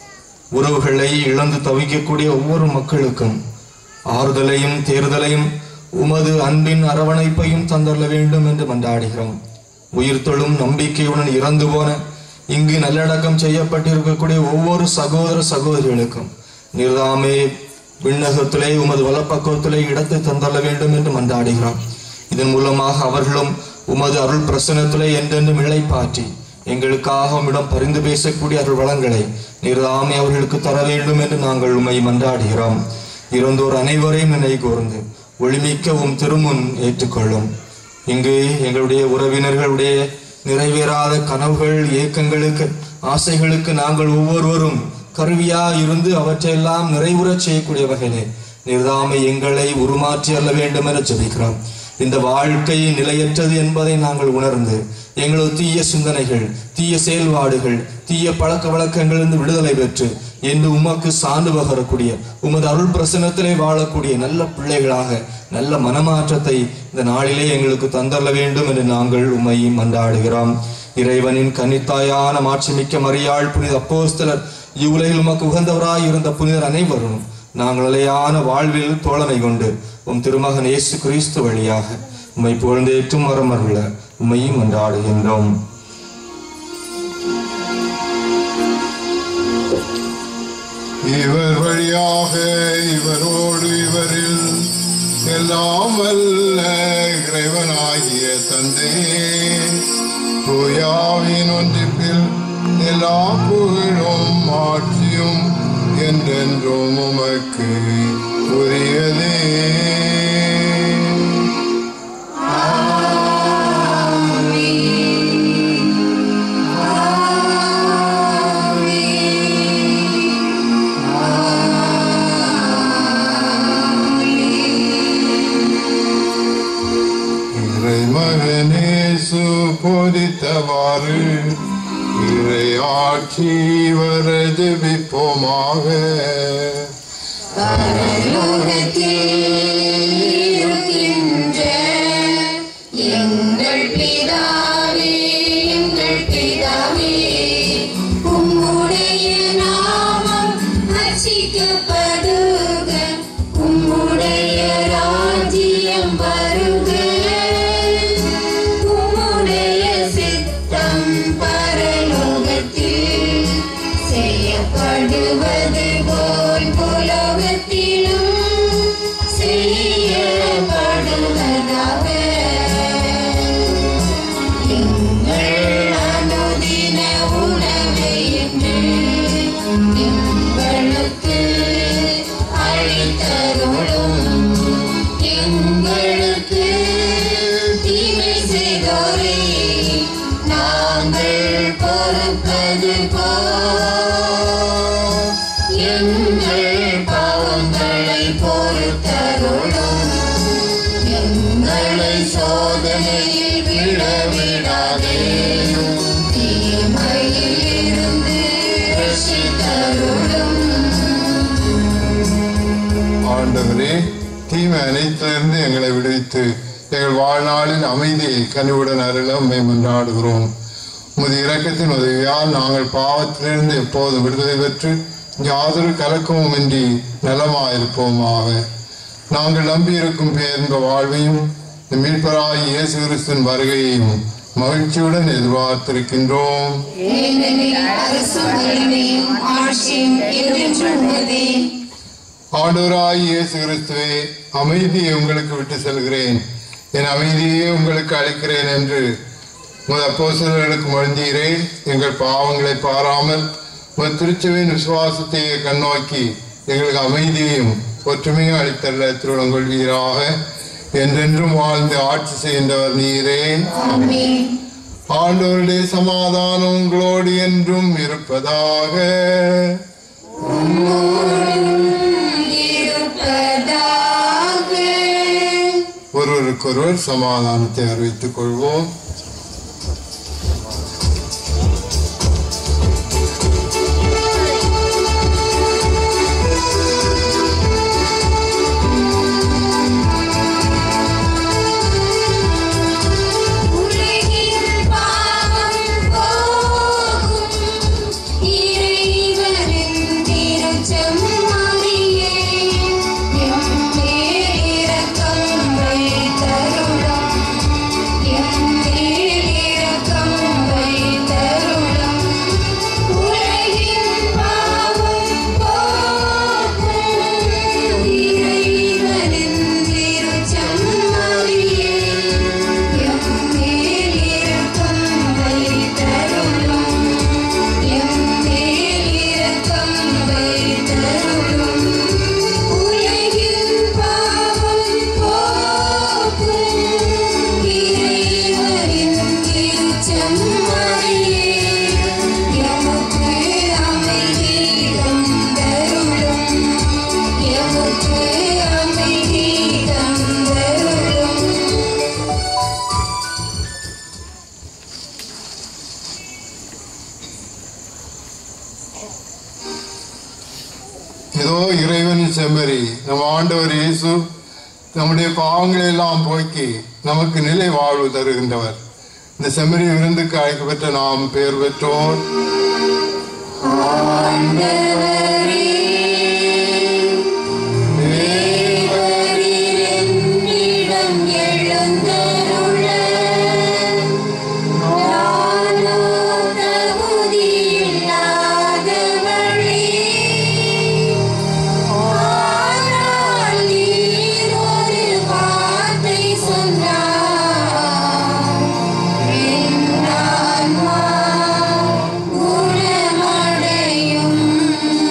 உறவுகளை இழந்து தவிக்கக்கூடிய ஒவ்வொரு மக்களுக்கும் ஆறுதலையும் தேர்தலையும் உமது அன்பின் அரவணைப்பையும் தந்தள்ள வேண்டும் என்று மன்றாடுகிறோம் உயிர் தொழும் நம்பிக்கையுடன் இறந்து போன இங்கு நல்லடக்கம் செய்யப்பட்டிருக்கக்கூடிய ஒவ்வொரு சகோதர சகோதரிகளுக்கும் நீர்தாமே விண்ணகத்திலே உமது வலப்பக்கத்திலே இடத்தை தந்தள்ள வேண்டும் என்று மன்றாடுகிறோம் இதன் மூலமாக அவர்களும் உமது அருள் பிரசனத்திலே என்றென்றும் இழைப்பாற்றி எங்களுக்காக உம்மிடம் பரிந்து பேசக்கூடிய அருள் வளங்களை நீர்தாமே அவர்களுக்கு தர வேண்டும் என்று நாங்கள் உம்மை மன்றாடுகிறோம் இறந்தோர் அனைவரையும் நினை கூர்ந்து ஒளிமிக்க உம் திருமுன் ஏற்றுக்கொள்ளும் இங்கு எங்களுடைய உறவினர்களுடைய நிறைவேறாத கனவுகள் ஏக்கங்களுக்கு ஆசைகளுக்கு நாங்கள் ஒவ்வொருவரும் கருவியா இருந்து அவற்றையெல்லாம் நிறைவுறச் செய்யக்கூடிய வகையிலே நிர்தாமை எங்களை உருமாற்றி அல்ல வேண்டும் என ஜெபிக்கிறோம் இந்த வாழ்க்கை நிலையற்றது என்பதை நாங்கள் உணர்ந்து எங்களது தீய சிந்தனைகள் தீய செயல்பாடுகள் தீய பழக்க வழக்கங்களிலிருந்து விடுதலை பெற்று என்று உமக்கு சான்று பகரக்கூடிய உமது அருள் பிரசனத்திலே வாழக்கூடிய நல்ல பிள்ளைகளாக நல்ல மனமாற்றத்தை இந்த நாளிலே எங்களுக்கு தந்தரல வேண்டும் என்று நாங்கள் உம்மை மன்றாடுகிறோம் இறைவனின் கன்னித்தாயான மாட்சிமிக்க மரியாள் புனித அப்போஸ்தலர் இவ்வுலகில் உமக்கு உகந்தவராய் இருந்த புனிதர் அனைவரும் நாங்கள் நிலையான வாழ்வில் தோழமை கொண்டு உம் திருமகன் இயேசு கிறிஸ்து வழியாக உம்மை புகழ்ந்தேற்றும் வரமருள உம்மையும் மன்றாடுகின்றோம் இவர் வழியாக இவரோடு இவரில் எல்லாம் வல்ல இறைவனாகிய தந்தையே தூயாவின் ஒன்றிப்பில் எல்லா புகழும் ஆட்சியும் என்றென்றும் உமக்கு உரியதே இறைமகனேசு போதித்தவாறு இறை ஆட்சி வர ஜெபிப்போமாக இருக்கின்ற எங்கள் பிதாவே எங்கள் பிதாவே உம்முடைய நாமம் அர்ச்சிக்கப்படுக உம்முடைய ராஜ்யம் வருக உம்முடைய சித்தம் பரலோகத்தில் செய்யப்படுவது போல் புலோகத்திலும் செய்யப்படுவதாக எங்கள் அனுதின உணவை இன்று எங்களுக்கு அளித்தருளும் எங்களுக்கு தீமை செய்தோரை நாங்கள் பொறுப்பது போல் எங்கள் பாவங்களை பொறுத்தருளும் எங்களை சோதனையில் விழவிடாதே தீமையில் இருந்து ரட்சித்து ஆண்டவரே தீமை அனைத்திலிருந்து எங்களை விடுவித்து எங்கள் வாழ்நாளில் அமைதியை கனிவுடன் அருள உம்மை மன்றாடுகிறோம் உமது இரக்கத்தின் உதவியால் நாங்கள் பாவத்திலிருந்து எப்போதும் விடுதலை பெற்று யாதொரு கலக்கமும் இன்றி நலமாயிருப்போமாக நாங்கள் நம்பியிருக்கும் பேரின்ப வாழ்வையும் இந்த மீட்பராய் இயேசு கிறிஸ்துவின் வருகையையும் மகிழ்ச்சியுடன் எதிர்பார்த்திருக்கின்றோம் ஏனெனில் அரசும் வலிமையும் ஆட்சியும் என்றென்றும் உமதே ஆண்டவராய் இயேசு கிறிஸ்துவே அமைதியை உங்களுக்கு விட்டு செல்கிறேன் என் அமைதியை உங்களுக்கு அளிக்கிறேன் என்று உமது அப்போஸ்தலர்களுக்கு மொழிந்தீரே எங்கள் பாவங்களை பாராமல் உமது திருச்சபையின் விசுவாசத்தை கண்ணோக்கி எங்களுக்கு அமைதியையும் ஒற்றுமையும் அளித்தள்ள திருவிழம் கொள்வீராக என்றென்றும் வாழ்ந்து ஆட்சி செய்கின்றவர் நீரே ஆண்டவருடைய சமாதானம் உங்களோடு என்றும் இருப்பதாக ஒருவருக்கொருவர் சமாதானத்தை அறிவித்துக் கொள்வோம் உலகின் பாவம் போக்கும் இறைவனின் திருச்செம்மறியே, எம்மேல் இரக்கம் வைத்தருளும். எம்மேல் இரக்கம் வைத்தருளும். உலகின் பாவம் போக்கும் இறைவனின் திருச்செம்மறியே, எம்மேல் இரக்கம் வைத்தருளும். எம்மேல் இரக்கம் வைத்தருளும். உலகின் பாவம் போக்கும் இறைவனின் திருச்செம்மறியே, எமக்கு அமைதி தந்தருளும். எமக்கு அமைதி தந்தருளும். இதோ இறைவனின் செம்மறி நம் ஆண்டவர் இயேசு நம்முடைய பாவங்களை எல்லாம் போக்கி நமக்கு நிலை வாழ்வு தருகின்றவர் இந்த செம்மறி விருந்துக்கு அழைக்கப்பட்ட நாம் பெயர் பெற்றோர் என்னிடம் எழுந்தருள நானோ தகுதியில்லாதவளே ஆனால் நீர் ஒரு வார்த்தை சொன்னார் என் ஆன்மா குணமடையும்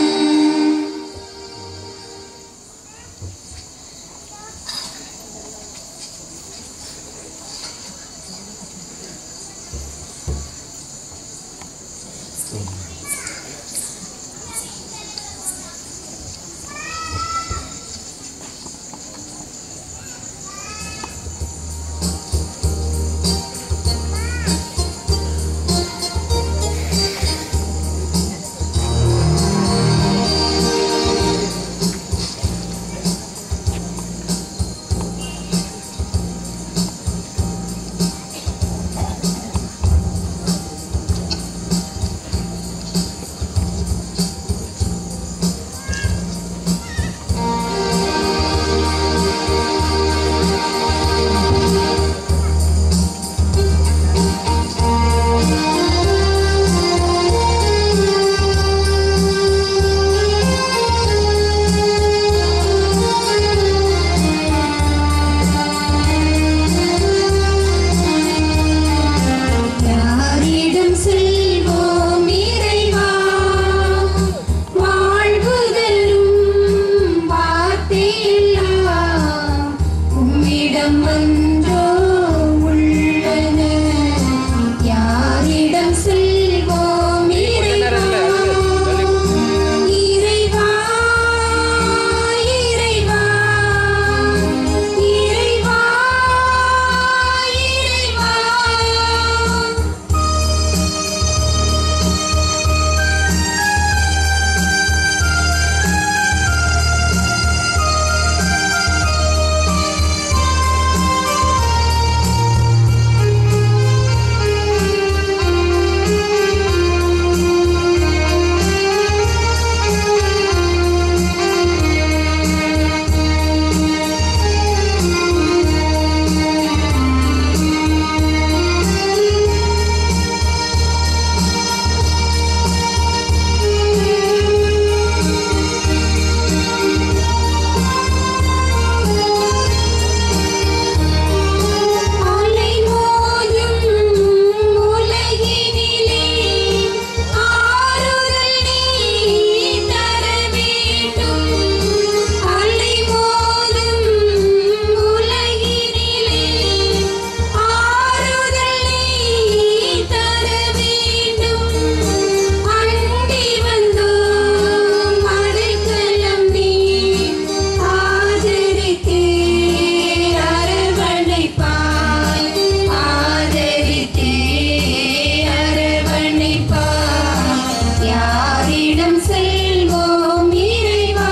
செல்வோம் இறைவா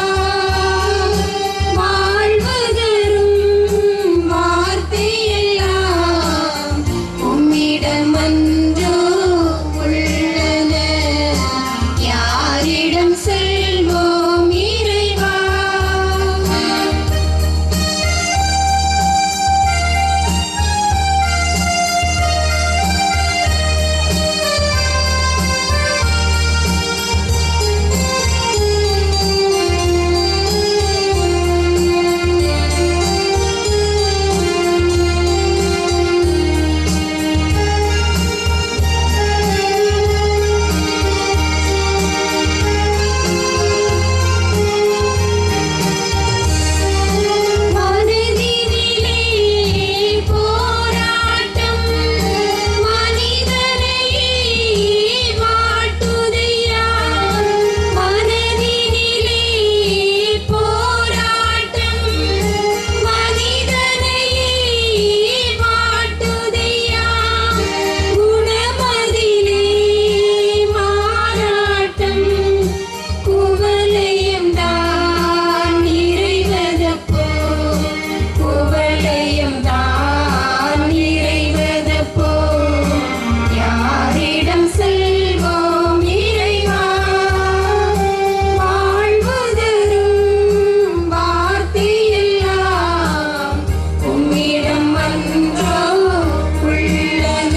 வாழ்வு தரும் வார்த்தையெல்லாம் உம்மிடமன்றோ உள்ளன யாரிடம் செல்வோம் இறைவா மனதினிலே போராட்டம் மனிதனையே வாட்டுதையா மனதினிலே போராட்டம் மனிதனையே வாட்டுதையா குணமதிலே மாறாட்டம் குவலயம் தான் நிறைவதப்போ குவலயம் தான் நிறைவதப்போ யாரிடம் செல்வோம் இறைவா வாழ்வு தரும் வார்த்தையெல்லாம் உம்மிடம் அன்றோ உள்ளன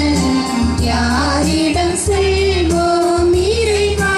யாரிடம் செல்வோம் இறைவா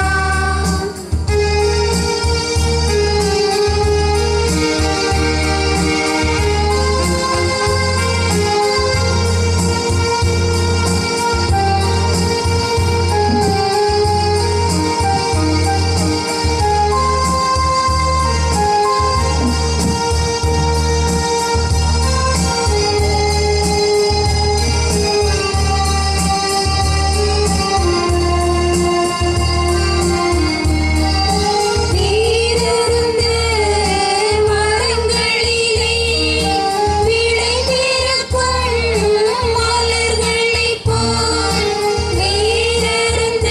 நீரிருந்த மரங்களிலே விளைந்திருக்கும் மலர்களைப் போல் நீரிருந்த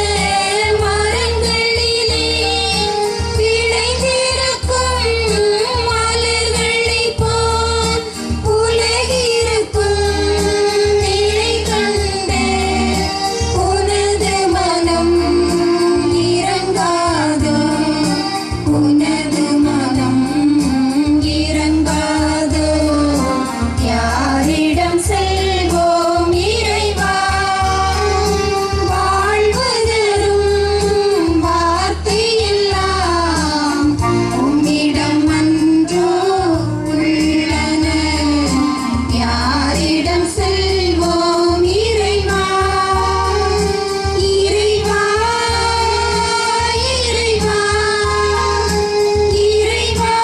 மரங்களிலே விளைந்திருக்கும் மலர்களைப் போல் உலகிருக்கும் நிலை கண்ட உனது மனம் இறங்காதோ உனது மனம் இறங்காதோ யாரிடம் செல்வோம் இறைவா வாழ்வு தரும் வார்த்தையெல்லாம் உம்மிடம் அன்றோ உள்ளன யாரிடம் செல்வோம் இறைவா இறைவா இறைவா இறைவா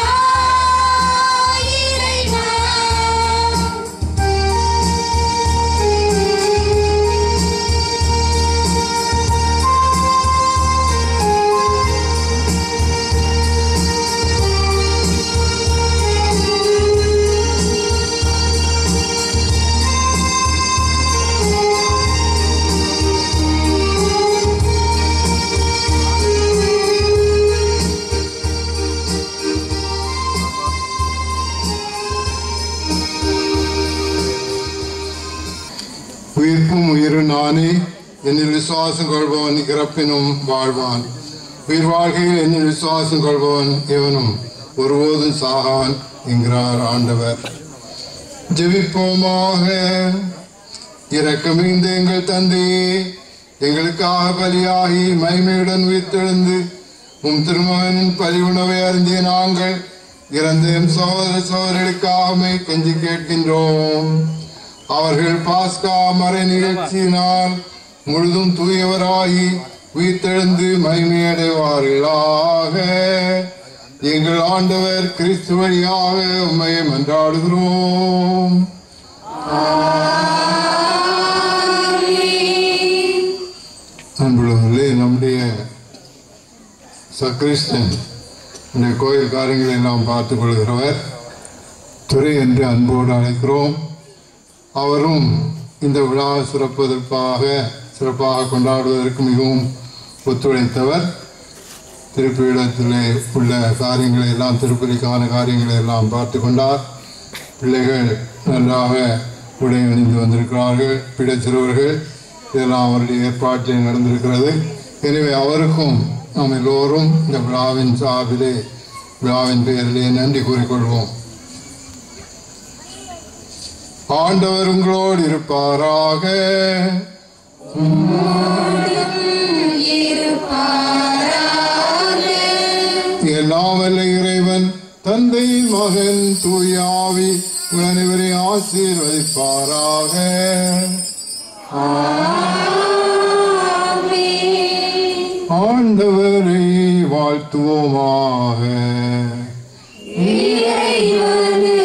உயிர்ப்பும் உயிரு நானே என்னில் விசுவாசம் கொள்பவன் இறப்பினும் வாழ்வான் உயிர் வாழ்க்கையில் என்னில் விசுவாசம் கொள்பவன் இவனும் ஒருபோதும் சாகான் என்கிறார் ஆண்டவர் ஜெபிப்போமாக இரக்கமிழ்ந்த எங்கள் தந்தையே எங்களுக்காக பலியாகி மைமையுடன் உயிர்த்தெழுந்து உம் திருமகனின் பலி உணவை அருந்திய நாங்கள் இறந்த எம் சகோதர சகோதரர்களுக்காக கெஞ்சி கேட்கின்றோம் அவர்கள் பாஸ்கா மறை நிகழ்ச்சியினால் முழுதும் தூயவராகி உயிர்த்தெழுந்து மகிமையடைவார்களாக எங்கள் ஆண்டவர் கிறிஸ்து வழியாக உண்மை மன்றாடுகிறோம் அன்புள்ளவர்களே நம்முடைய சக்ரிஸ்டன் இந்த கோயில் காரியங்களை எல்லாம் பார்த்துக் கொள்கிறவர் துறை என்று அன்போடு அழைக்கிறோம் அவரும் இந்த விழா சிறப்பதற்காக சிறப்பாக கொண்டாடுவதற்கு மிகவும் ஒத்துழைத்தவர் திருப்பியிடத்திலே உள்ள காரியங்களை எல்லாம் திருப்பதிக்கான காரியங்களை எல்லாம் பார்த்து கொண்டார் பிள்ளைகள் நன்றாக உடை அணிந்து வந்திருக்கிறார்கள் பிடச்சிறுவர்கள் இதெல்லாம் அவருடைய ஏற்பாட்டில் நடந்திருக்கிறது எனவே அவருக்கும் நாம் எல்லோரும் இந்த விழாவின் சார்பிலே விழாவின் பெயரிலே நன்றி கூறிக்கொள்வோம் ஆண்டவர் உங்களோடு இருப்பாராக எல்லாம் வல்ல இறைவன் தந்தை மகன் தூயாவி உங்கள் அனைவரை ஆசீர்வதிப்பாராக ஆண்டவரை வாழ்த்துவோமாக இறைவனே